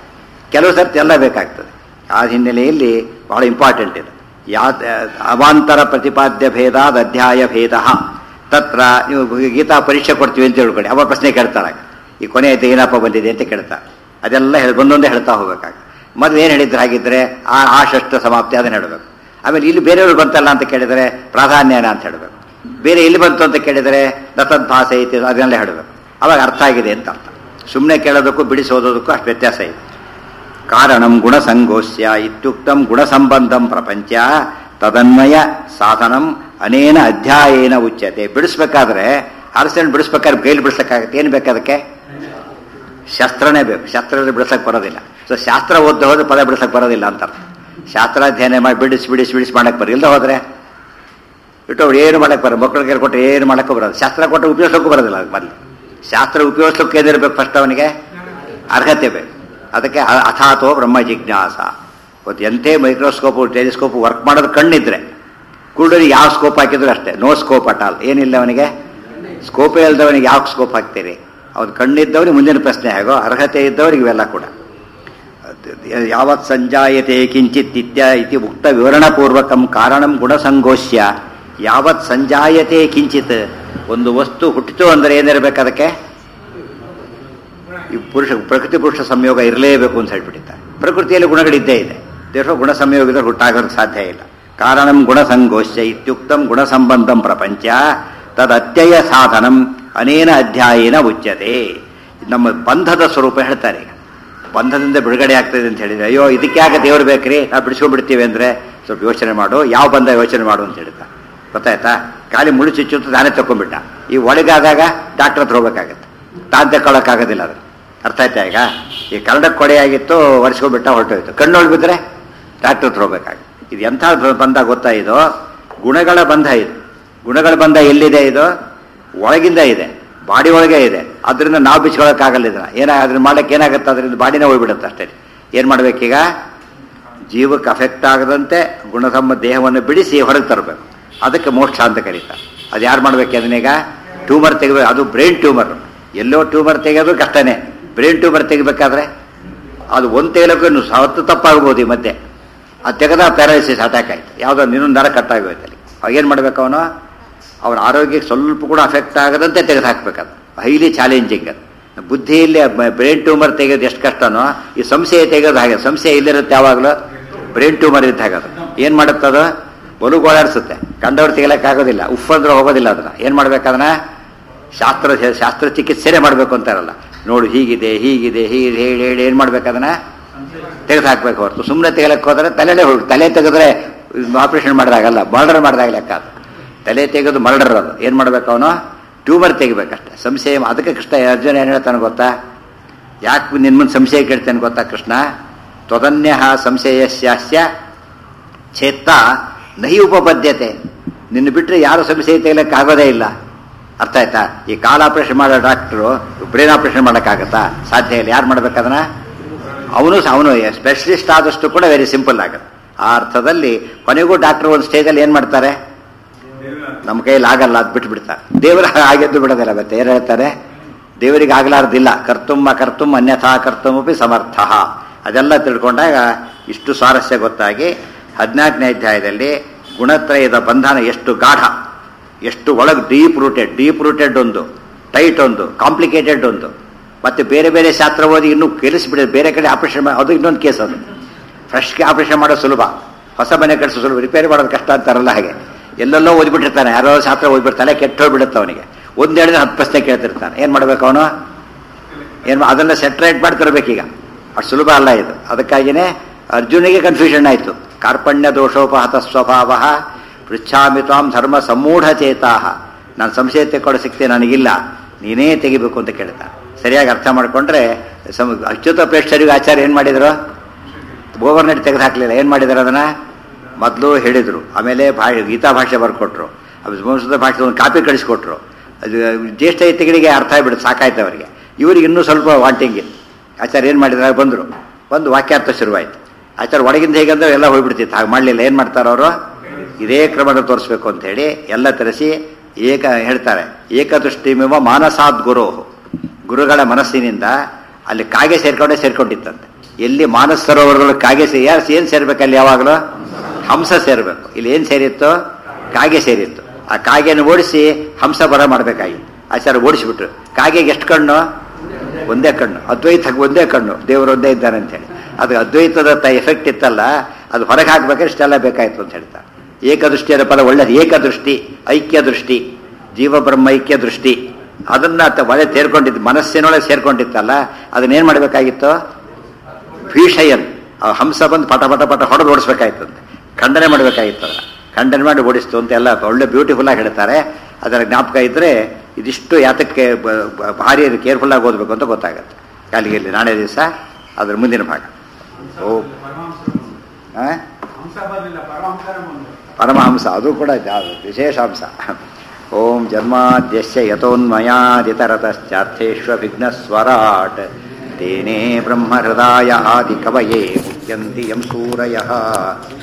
ಕೆಲವು ಸರ್ತಿ ಎಲ್ಲ ಬೇಕಾಗ್ತದೆ ಆ ಹಿನ್ನೆಲೆಯಲ್ಲಿ ಬಹಳ ಇಂಪಾರ್ಟೆಂಟ್ ಇದು ಯಾ ಅವಾಂತರ ಪ್ರತಿಪಾದ್ಯ ಭೇದಾದ ಅಧ್ಯಾಯ ಭೇದ ತತ್ರ ನೀವು ಗೀತಾ ಪರೀಕ್ಷೆ ಕೊಡ್ತೀವಿ ಅಂತ ತಿಳ್ಕೊಳ್ಳಿ ಅವ ಪ್ರಶ್ನೆ ಕೇಳ್ತಾಳೆ ಈ ಕೊನೆ ಆಯ್ತು ಏನಪ್ಪ ಬಂದಿದೆ ಅಂತ ಕೇಳ್ತಾರೆ ಅದೆಲ್ಲ ಹೇಳಿ ಒಂದೊಂದೇ ಹೇಳ್ತಾ ಹೋಗ್ಬೇಕಾಗ ಮೊದಲು ಏನು ಹೇಳಿದ್ರೆ ಹಾಗಿದ್ರೆ ಆ ಆ ಷಷ್ಠ ಸಮಾಪ್ತಿ ಅದನ್ನ ಹೇಳಬೇಕು ಆಮೇಲೆ ಇಲ್ಲಿ ಬೇರೆಯವ್ರು ಬಂತಲ್ಲ ಅಂತ ಕೇಳಿದರೆ ಪ್ರಾಧಾನ್ಯನ ಅಂತ ಹೇಳಬೇಕು ಬೇರೆ ಎಲ್ಲಿ ಬಂತು ಅಂತ ಕೇಳಿದರೆ ದತ್ತದ್ಭಾಸ ಐತಿ ಅದನ್ನೆಲ್ಲ ಹೇಳಬೇಕು ಅವಾಗ ಅರ್ಥ ಆಗಿದೆ ಅಂತ ಅರ್ಥ ಸುಮ್ಮನೆ ಕೇಳೋದಕ್ಕೂ ಬಿಡಿಸಿ ಓದೋದಕ್ಕೂ ಅಷ್ಟು ವ್ಯತ್ಯಾಸ ಇದೆ ಕಾರಣಂ ಗುಣಸಂಗೋಸ್ಯ ಇತ್ಯುಕ್ತಂ ಗುಣಸಂಬಂಧಂ ಪ್ರಪಂಚ ತದನ್ವಯ ಸಾಧನಂ ಅನೇನ ಅಧ್ಯಾಯೇನ ಉಚ್ಯತೆ ಬಿಡಿಸ್ಬೇಕಾದ್ರೆ ಅರಸನ್ನು ಬಿಡಿಸ್ಬೇಕಾದ್ರೆ ಕೈಲಿ ಬಿಡಿಸ್ಲಿಕ್ಕಾಗತ್ತೆ ಏನು ಬೇಕಾದಕ್ಕೆ ಶಾಸ್ತ್ರನೇ ಬೇಕು ಶಾಸ್ತ್ರದಲ್ಲಿ ಬಿಡಿಸಕ್ಕೆ ಬರೋದಿಲ್ಲ ಸೊ ಶಾಸ್ತ್ರ ಓದ್ದ ಹೋದ್ರೆ ಪದ ಬಿಡಿಸಕ್ಕೆ ಬರೋದಿಲ್ಲ ಅಂತ ಅರ್ಥ ಶಾಸ್ತ್ರಾಧ್ಯಯನ ಮಾಡಿ ಬಿಡಿಸಿ ಬಿಡಿಸಿ ಬಿಡಿಸಿ ಮಾಡಕ್ಕೆ ಬರ ಇಲ್ಲದೆ ಹೋದ್ರೆ ಇಟ್ಟು ಅವ್ರು ಏನು ಮಾಡಕ್ಕೆ ಬರೋ ಮಕ್ಕಳಿಗೆ ಕೊಟ್ಟರೆ ಏನು ಮಾಡಕ್ಕೂ ಬರೋದು ಶಾಸ್ತ್ರ ಕೊಟ್ಟು ಉಪಯೋಗಿಸೋಕ್ಕೂ ಬರೋದಿಲ್ಲ ಅದು ಮೊದಲು ಶಾಸ್ತ್ರ ಉಪಯೋಗಿಸೋಕೆ ಏನಿರ್ಬೇಕು ಫಸ್ಟ್ ಅವನಿಗೆ ಅರ್ಹತೆ ಬೇಕು ಅದಕ್ಕೆ ಅ- ಅಥಾತೋ ಬ್ರಹ್ಮ ಜಿಜ್ಞಾಸ ಇವತ್ತು ಎಂಥೇ ಮೈಕ್ರೋಸ್ಕೋಪು ಟೆಲಿಸ್ಕೋಪ್ ವರ್ಕ್ ಮಾಡೋದು ಕಣ್ಣಿದ್ರೆ ಕುರುಡರಿಗೆ ಯಾವ ಸ್ಕೋಪ್ ಹಾಕಿದ್ರು ಅಷ್ಟೇ ನೋ ಸ್ಕೋಪ್ ಅಟ್ ಆಲ್ ಏನಿಲ್ಲ ಅವನಿಗೆ ಸ್ಕೋಪೇ ಇಲ್ದವನಿಗೆ ಯಾವ ಸ್ಕೋಪ್ ಹಾಕ್ತೀರಿ ಅವ್ನು ಕಣ್ಣಿದ್ದವನಿಗೆ ಮುಂದಿನ ಪ್ರಶ್ನೆ ಹೇಗೋ ಅರ್ಹತೆ ಇದ್ದವರಿಗೆ ಇವೆಲ್ಲ ಕೂಡ ಯಾವತ್ ಸಂಜಾಯತೆ ಕಿಂಚಿತ್ ಇತ್ಯ ಇತಿ ಉಕ್ತ ವಿವರಣಪೂರ್ವಕಂ ಕಾರಣಂ ಗುಣಸಂಗೋಷ್ಯ ಯಾವತ್ ಸಂಜಾಯತೆ ಕಿಂಚಿತ್ ಒಂದು ವಸ್ತು ಹುಟ್ಟಿತು ಅಂದರೆ ಏನಿರಬೇಕು ಅದಕ್ಕೆ ಈ ಪುರುಷ ಪ್ರಕೃತಿ ಪುರುಷ ಸಂಯೋಗ ಇರಲೇಬೇಕು ಅಂತ ಹೇಳ್ಬಿಟ್ಟಿದ್ದಾರೆ ಪ್ರಕೃತಿಯಲ್ಲಿ ಗುಣಗಳಿದ್ದೇ ಇದೆ ದೇಶ ಗುಣ ಸಂಯೋಗದ ಹುಟ್ಟಾಗೋದಕ್ಕೆ ಸಾಧ್ಯ ಇಲ್ಲ ಕಾರಣಂ ಗುಣಸಂಗೋಷ್ಯ ಇತ್ಯುಕ್ತಂ ಗುಣಸಂಬಂಧಂ ಪ್ರಪಂಚ ತದತ್ಯಯ ಸಾಧನಂ ಅನೇನ ಅಧ್ಯಾಯೇನ ಉಚ್ಯತೆ ನಮ್ಮ ಬಂಧದ ಸ್ವರೂಪ ಹೇಳ್ತಾರೆ ಈಗ ಬಂಧದಿಂದ ಬಿಡುಗಡೆ ಆಗ್ತದೆ ಅಂತ ಹೇಳಿದ್ರೆ ಅಯ್ಯೋ ಇದಕ್ಕೆ ಯಾಕೆ ದೇವ್ರು ಬೇಕ್ರಿ ನಾವು ಬಿಡಿಸ್ಕೊಂಡ್ಬಿಡ್ತೀವಿ ಅಂದ್ರೆ ಸ್ವಲ್ಪ ಯೋಚನೆ ಮಾಡು ಯಾವ ಬಂಧ ಯೋಚನೆ ಮಾಡು ಅಂತ ಹೇಳ್ತಾರೆ ಗೊತ್ತಾಯ್ತಾ ಖಾಲಿ ಮುಳು ಚುಚ್ಚು ಅಂತ ತಾನೇ ತಕೊಂಡ್ಬಿಟ್ಟ ಈ ಒಳಗಾದಾಗ ಡಾಕ್ಟರ್ ಹತ್ರ ಹೋಗ್ಬೇಕಾಗತ್ತೆ ತಾನು ತಗೊಳಕ್ಕಾಗೋದಿಲ್ಲ ಅದು ಅರ್ಥ ಆಯ್ತಾ ಈಗ ಈ ಕನ್ನಡಕ್ಕೆ ಕೊಡೆಯಾಗಿತ್ತು ಒರೆಸ್ಕೊಂಡ್ಬಿಟ್ಟ ಹೊರಟೋಯ್ತು ಕಣ್ಣೊಳಗೆ ಬಿದ್ದರೆ ಡಾಕ್ಟರ್ ಹತ್ರ ಹೋಗ್ಬೇಕಾಗುತ್ತೆ ಇದು ಎಂಥ ಬಂಧ ಗೊತ್ತಾ ಇದು ಗುಣಗಳ ಬಂಧ ಇದು ಗುಣಗಳ ಬಂಧ ಎಲ್ಲಿದೆ ಇದು ಒಳಗಿಂದ ಇದೆ ಬಾಡಿ ಒಳಗೆ ಇದೆ ಅದರಿಂದ ನಾವು ಬಿಚ್ಕೊಳಕ್ಕಾಗಲ್ಲ ಇದನ್ನ ಏನ ಅದ್ರ ಮಾಡಕ್ಕೆ ಏನಾಗುತ್ತೆ ಅದರಿಂದ ಬಾಡಿನೇ ಹೋಗ್ಬಿಡುತ್ತೆ ಅಷ್ಟೇ ಏನು ಮಾಡ್ಬೇಕೀಗ ಜೀವಕ್ಕೆ ಅಫೆಕ್ಟ್ ಆಗದಂತೆ ಗುಣಸಮ್ಮ ದೇಹವನ್ನು ಬಿಡಿಸಿ ಹೊರಗೆ ತರಬೇಕು ಅದಕ್ಕೆ ಮೋಕ್ಷ ಅಂತ ಕರೀತಾರೆ ಅದು ಯಾರು ಮಾಡ್ಬೇಕು ಅದನ್ನೀಗ ಟ್ಯೂಮರ್ ತೆಗಿಬೇಕು ಅದು ಬ್ರೈನ್ ಟ್ಯೂಮರ್ ಎಲ್ಲೋ ಟ್ಯೂಮರ್ ತೆಗೆಯೋದು ಕಷ್ಟನೇ ಬ್ರೈನ್ ಟ್ಯೂಮರ್ ತೆಗಿಬೇಕಾದ್ರೆ ಅದು ಒಂದು ತೆಗಿಲಕ್ಕೂ ಇನ್ನು ಹತ್ತು ತಪ್ಪಾಗ್ಬೋದು ಈ ಮಧ್ಯೆ ಅದು ತೆಗೆದ ಪ್ಯಾರಾಲಿಸಿಸ್ ಅಟ್ಯಾಕ್ ಆಯ್ತು ಯಾವುದೋ ಇನ್ನೊಂದು ನರ ಕಟ್ಟಾಗೋಯ್ತು ಅಲ್ಲಿ ಅವಾಗ ಏನು ಮಾಡ್ಬೇಕು ಅವನು ಅವನ ಆರೋಗ್ಯಕ್ಕೆ ಸ್ವಲ್ಪ ಕೂಡ ಅಫೆಕ್ಟ್ ಆಗದಂತೆ ತೆಗೆದು ಹಾಕ್ಬೇಕದು ಹೈಲಿ ಚಾಲೆಂಜಿಂಗ್ ಅದು ಬುದ್ಧಿಯಲ್ಲಿ ಬ್ರೈನ್ ಟ್ಯೂಮರ್ ತೆಗೆಯೋದು ಎಷ್ಟು ಕಷ್ಟನೋ ಈ ಸಂಶಯ ತೆಗೆಯೋದು ಹಾಗೆ ಸಂಶಯ ಇಲ್ಲಿರುತ್ತೆ ಯಾವಾಗಲೂ ಬ್ರೈನ್ ಟ್ಯೂಮರ್ ಇದ್ದ ಹಾಗದು ಏನು ಮಾಡುತ್ತದು ಬಲು ಗೋಳಾಡಿಸುತ್ತೆ ಕಂಡವ್ರು ತೆಗಿಲಕ್ಕಾಗೋದಿಲ್ಲ ಉಫ್ ಅಂದ್ರೆ ಹೋಗೋದಿಲ್ಲ ಅದನ್ನ ಏನು ಮಾಡ್ಬೇಕದನ್ನ ಶಾಸ್ತ್ರ ಶಾಸ್ತ್ರ ಚಿಕಿತ್ಸೆನೇ ಮಾಡಬೇಕು ಅಂತಾರಲ್ಲ ನೋಡು ಹೀಗಿದೆ ಹೀಗಿದೆ ಹೀಗೆ ಹೇಳಿ ಹೇಳಿ ಏನು ಮಾಡ್ಬೇಕು ಅದನ್ನ ತೆಗೆದು ಹಾಕ್ಬೇಕು ಹೊರತು ಸುಮ್ಮನೆ ತೆಗಿಲಕ್ಕೆ ಹೋದ್ರೆ ತಲೆನೇ ಹೋಗಿ ತಲೆ ತೆಗೆದ್ರೆ ಆಪರೇಷನ್ ಮಾಡಿದಾಗಲ್ಲ ಮರ್ಡರ್ ಮಾಡಿದಾಗ ಲೆಕ್ಕ ಅದು ತಲೆ ತೆಗೆದು ಮರ್ಡರ್ ಅದು ಏನು ಮಾಡ್ಬೇಕು ಅವನು ಟ್ಯೂಮರ್ ತೆಗಿಬೇಕಷ್ಟೆ ಸಂಶಯ ಅದಕ್ಕೆ ಕೃಷ್ಣ ಅರ್ಜುನ ಏನು ಹೇಳ್ತಾನೆ ಗೊತ್ತಾ ಯಾಕೆ ನಿನ್ನ ಮುಂದೆ ಸಂಶಯ ಕೇಳ್ತೇನೆ ಗೊತ್ತಾ ಕೃಷ್ಣ ತ್ವದನ್ಯ ಸಂಶಯಸ್ಯಾಸ್ಯ ಚೇತ್ತ ನಹಿ ಉಪಪದ್ಯತೆ ನಿನ್ನ ಬಿಟ್ಟರೆ ಯಾರು ಸಂಶಯ ತೆಗಿಲಕ್ಕೆ ಆಗೋದೇ ಇಲ್ಲ ಅರ್ಥ ಆಯ್ತಾ ಈ ಕಾಲ್ ಆಪರೇಷನ್ ಮಾಡೋ ಡಾಕ್ಟ್ರು ಬ್ರೈನ್ ಆಪರೇಷನ್ ಮಾಡೋಕ್ಕಾಗತ್ತಾ ಸಾಧ್ಯ ಇಲ್ಲ ಯಾರು ಮಾಡ್ಬೇಕದನ್ನ ಅವನು ಅವನು ಸ್ಪೆಷಲಿಸ್ಟ್ ಆದಷ್ಟು ಕೂಡ ವೆರಿ ಸಿಂಪಲ್ ಆಗುತ್ತೆ ಆ ಅರ್ಥದಲ್ಲಿ ಕೊನೆಗೂ ಡಾಕ್ಟರ್ ಒಂದು ಸ್ಟೇಜಲ್ಲಿ ಏನು ಮಾಡ್ತಾರೆ ನಮ್ಮ ಕೈಯಲ್ಲಿ ಆಗಲ್ಲ ಅದು ಬಿಟ್ಟು ಬಿಡ್ತಾರೆ ದೇವರ ಆಗಿದ್ದು ಬಿಡೋದಿಲ್ಲ ಮತ್ತೆ ಏನು ಹೇಳ್ತಾರೆ ದೇವರಿಗೆ ಆಗಲಾರ್ದಿಲ್ಲ ಕರ್ತುಮ್ಮ ಕರ್ತುಮ್ ಅನ್ಯಥಾ ಕರ್ತುಮಪಿ ಸಮರ್ಥ ಅದೆಲ್ಲ ತಿಳ್ಕೊಂಡಾಗ ಇಷ್ಟು ಸ್ವಾರಸ್ಯ ಗೊತ್ತಾಗಿ ಹದಿನಾಲ್ಕನೇ ಅಧ್ಯಾಯದಲ್ಲಿ ಗುಣತ್ರಯದ ಬಂಧನ ಎಷ್ಟು ಗಾಢ ಎಷ್ಟು ಒಳಗೆ ಡೀಪ್ ರೂಟೆಡ್ ಡೀಪ್ ರೂಟೆಡ್ ಒಂದು ಟೈಟ್ ಒಂದು ಕಾಂಪ್ಲಿಕೇಟೆಡ್ ಒಂದು ಮತ್ತೆ ಬೇರೆ ಬೇರೆ ಶಾಸ್ತ್ರ ಓದಿ ಇನ್ನೂ ಕೆಲಿಸ್ಬಿಡ ಬೇರೆ ಕಡೆ ಆಪರೇಷನ್ ಮಾಡಿ ಅದು ಇನ್ನೊಂದು ಕೇಸ್ ಅದು ಫ್ರೆಶ್ಗೆ ಆಪರೇಷನ್ ಮಾಡೋದು ಸುಲಭ ಹೊಸ ಮನೆ ಕಳಿಸೋ ಸುಲಭ ರಿಪೇರಿ ಮಾಡೋದು ಕಷ್ಟ ಅಂತಾರಲ್ಲ ಹಾಗೆ ಎಲ್ಲೆಲ್ಲೋ ಓದ್ಬಿಟ್ಟಿರ್ತಾನೆ ಯಾರೋ ಶಾಸ್ತ್ರ ಓದ್ಬಿಡ್ತಾನೆ ಕೆಟ್ಟ ಹೋಗ್ಬಿಡುತ್ತೆ ಅವನಿಗೆ ಒಂದು ಹೇಳಿದ್ರೆ ಹತ್ತು ಪ್ರಶ್ನೆ ಕೇಳ್ತಿರ್ತಾನೆ ಏನು ಮಾಡ್ಬೇಕು ಅವನು ಏನು ಅದೆಲ್ಲ ಸೆಟ್ರೇಟ್ ಮಾಡಿ ತರಬೇಕೀಗ ಅಷ್ಟು ಸುಲಭ ಅಲ್ಲ ಇದು ಅದಕ್ಕಾಗಿಯೇ ಅರ್ಜುನಿಗೆ ಕನ್ಫ್ಯೂಷನ್ ಆಯಿತು ಕಾರ್ಪಣ್ಯ ದೋಷೋಪಹತ ಸ್ವಭಾವ ಪೃಚ್ಛಾಮಿ ತ್ವಾಂ ಧರ್ಮ ಸಮೂಢ ಚೇತಾಹ ನಾನು ಸಂಶಯ ತೆಕ್ಕೊಳ್ಳೋ ಸಿಕ್ತೆ ನನಗಿಲ್ಲ ನೀನೇ ತೆಗಿಬೇಕು ಅಂತ ಕೇಳ್ತಾನೆ ಸರಿಯಾಗಿ ಅರ್ಥ ಮಾಡಿಕೊಂಡ್ರೆ ಸಮ ಅಚ್ಯುತ ಪ್ರೇಕ್ಷರಿಗೂ ಆಚಾರ್ಯ ಏನು ಮಾಡಿದ್ರು ಓವರ್ನೆಟ್ ತೆಗೆದು ಹಾಕಲಿಲ್ಲ ಏನು ಮಾಡಿದ್ರು ಅದನ್ನು ಮೊದಲು ಹೇಳಿದರು ಆಮೇಲೆ ಭಾ ಗೀತಾ ಭಾಷೆ ಬರ್ಕೊಟ್ರು ಸಂಸ್ಕೃತ ಭಾಷೆ ಒಂದು ಕಾಪಿ ಕಳಿಸ್ಕೊಟ್ರು ಅದು ಜ್ಯೇಷ್ಠ ಎತ್ತಿಗಳಿಗೆ ಅರ್ಥ ಆಗ್ಬಿಡುತ್ತೆ ಸಾಕಾಯ್ತು ಅವರಿಗೆ ಇವ್ರಿಗೆ ಇನ್ನೂ ಸ್ವಲ್ಪ ವಾಂಟಿಂಗ್ ಇತ್ತು ಆಚಾರ್ಯ ಏನು ಮಾಡಿದ್ರೆ ಬಂದರು ಒಂದು ವಾಕ್ಯಾರ್ಥ ಶುರುವಾಯಿತು ಆಚಾರ್ಯ ಒಳಗಿಂದ ಹೇಗಂದ್ರೆ ಎಲ್ಲ ಹೋಗ್ಬಿಡ್ತಿತ್ತು ಹಾಗೆ ಮಾಡಲಿಲ್ಲ ಏನು ಮಾಡ್ತಾರೆ ಅವರು ಇದೇ ಕ್ರಮದ ತೋರಿಸ್ಬೇಕು ಅಂತ ಹೇಳಿ ಎಲ್ಲ ತರಿಸಿ ಏಕ ಹೇಳ್ತಾರೆ ಏಕದೃಷ್ಟಿಮಿವ ಮಾನಸಾದ್ ಗುರು ಗುರುಗಳ ಮನಸ್ಸಿನಿಂದ ಅಲ್ಲಿ ಕಾಗೆ ಸೇರ್ಕೊಂಡೇ ಸೇರ್ಕೊಂಡಿತ್ತಂತೆ ಎಲ್ಲಿ ಮಾನಸ ಸರೋವರದಲ್ಲಿ ಕಾಗೆ ಸೇ ಯಾರು ಏನು ಸೇರ್ಬೇಕು ಅಲ್ಲಿ ಯಾವಾಗಲೂ ಹಂಸ ಸೇರಬೇಕು ಇಲ್ಲಿ ಏನು ಸೇರಿತ್ತು ಕಾಗೆ ಸೇರಿತ್ತು ಆ ಕಾಗೆಯನ್ನು ಓಡಿಸಿ ಹಂಸ ಬರ ಮಾಡಬೇಕಾಗಿ ಆಚಾರ ಓಡಿಸಿಬಿಟ್ರು ಕಾಗೆಗೆ ಎಷ್ಟು ಕಣ್ಣು ಒಂದೇ ಕಣ್ಣು ಅದ್ವೈತಕ್ಕೆ ಒಂದೇ ಕಣ್ಣು ದೇವರು ಒಂದೇ ಇದ್ದಾನೆ ಅಂತೇಳಿ ಅದು ಅದ್ವೈತದ ಎಫೆಕ್ಟ್ ಇತ್ತಲ್ಲ ಅದು ಹೊರಗೆ ಹಾಕ್ಬೇಕಾದ್ರೆ ಇಷ್ಟೆಲ್ಲ ಬೇಕಾಯ್ತು ಅಂತ ಹೇಳ್ತಾರೆ ಏಕದೃಷ್ಟಿಯರ ಪದ ಒಳ್ಳೇದು ಏಕದೃಷ್ಟಿ ಐಕ್ಯ ದೃಷ್ಟಿ ಜೀವ ಬ್ರಹ್ಮ ಐಕ್ಯ ದೃಷ್ಟಿ ಅದನ್ನ ತ- ಒಳ್ಳೆ ಸೇರ್ಕೊಂಡಿದ್ದು ಮನಸ್ಸಿನೊಳಗೆ ಸೇರ್ಕೊಂಡಿತ್ತಲ್ಲ ಅದನ್ನೇನು ಮಾಡಬೇಕಾಗಿತ್ತು ಭೀಷಯನ್ ಆ ಹಂಸ ಬಂದು ಪಟ ಪಟ ಪಟ ಹೊಡೆದು ಓಡಿಸ್ಬೇಕಾಯ್ತಂತೆ ಖಂಡನೆ ಮಾಡಬೇಕಾಗಿತ್ತು ಅದನ್ನ ಖಂಡನೆ ಮಾಡಿ ಓಡಿಸ್ತು ಅಂತ ಎಲ್ಲ ಒಳ್ಳೆ ಬ್ಯೂಟಿಫುಲ್ ಆಗಿ ಹೇಳ್ತಾರೆ ಅದರ ಜ್ಞಾಪಕ ಇದ್ರೆ ಇದಿಷ್ಟು ಯಾತಕ್ಕೆ ಬ- ಬ- ಭಾರಿ ಕೇರ್ಫುಲ್ ಆಗಿ ಓದಬೇಕು ಅಂತ ಗೊತ್ತಾಗುತ್ತೆ ಅಲ್ಲಿಗೆ ಇಲ್ಲಿ ನಾಳೆ ದಿವಸ ಅದ್ರ ಮುಂದಿನ ಭಾಗ ಓ ಪರಮಹಂಸರು ಆ? ಹಂಸ ಬರಲಿಲ್ಲ ಪರಮಹಂಸರ ಬಂದು ಪರಮಹಂಸ ಅದು ಕೂಡ ಜಾ- ವಿಶೇಷಾಂಶ ಓಂ ಜನ್ಮಾದ್ಯಸ್ಯ ಯಥೋನ್ಮಯಾದಿತರತಶ್ಚಾರ್ಥೇಷ್ವಭಿಘ್ನಸ್ವರಾಟ್ ತೇನೇ ಬ್ರಹ್ಮಹೃದಾಯ ಆದಿಕವಯೇ ಮುಖ್ಯಂತಿ ಯಂ ಸೂರಯಃ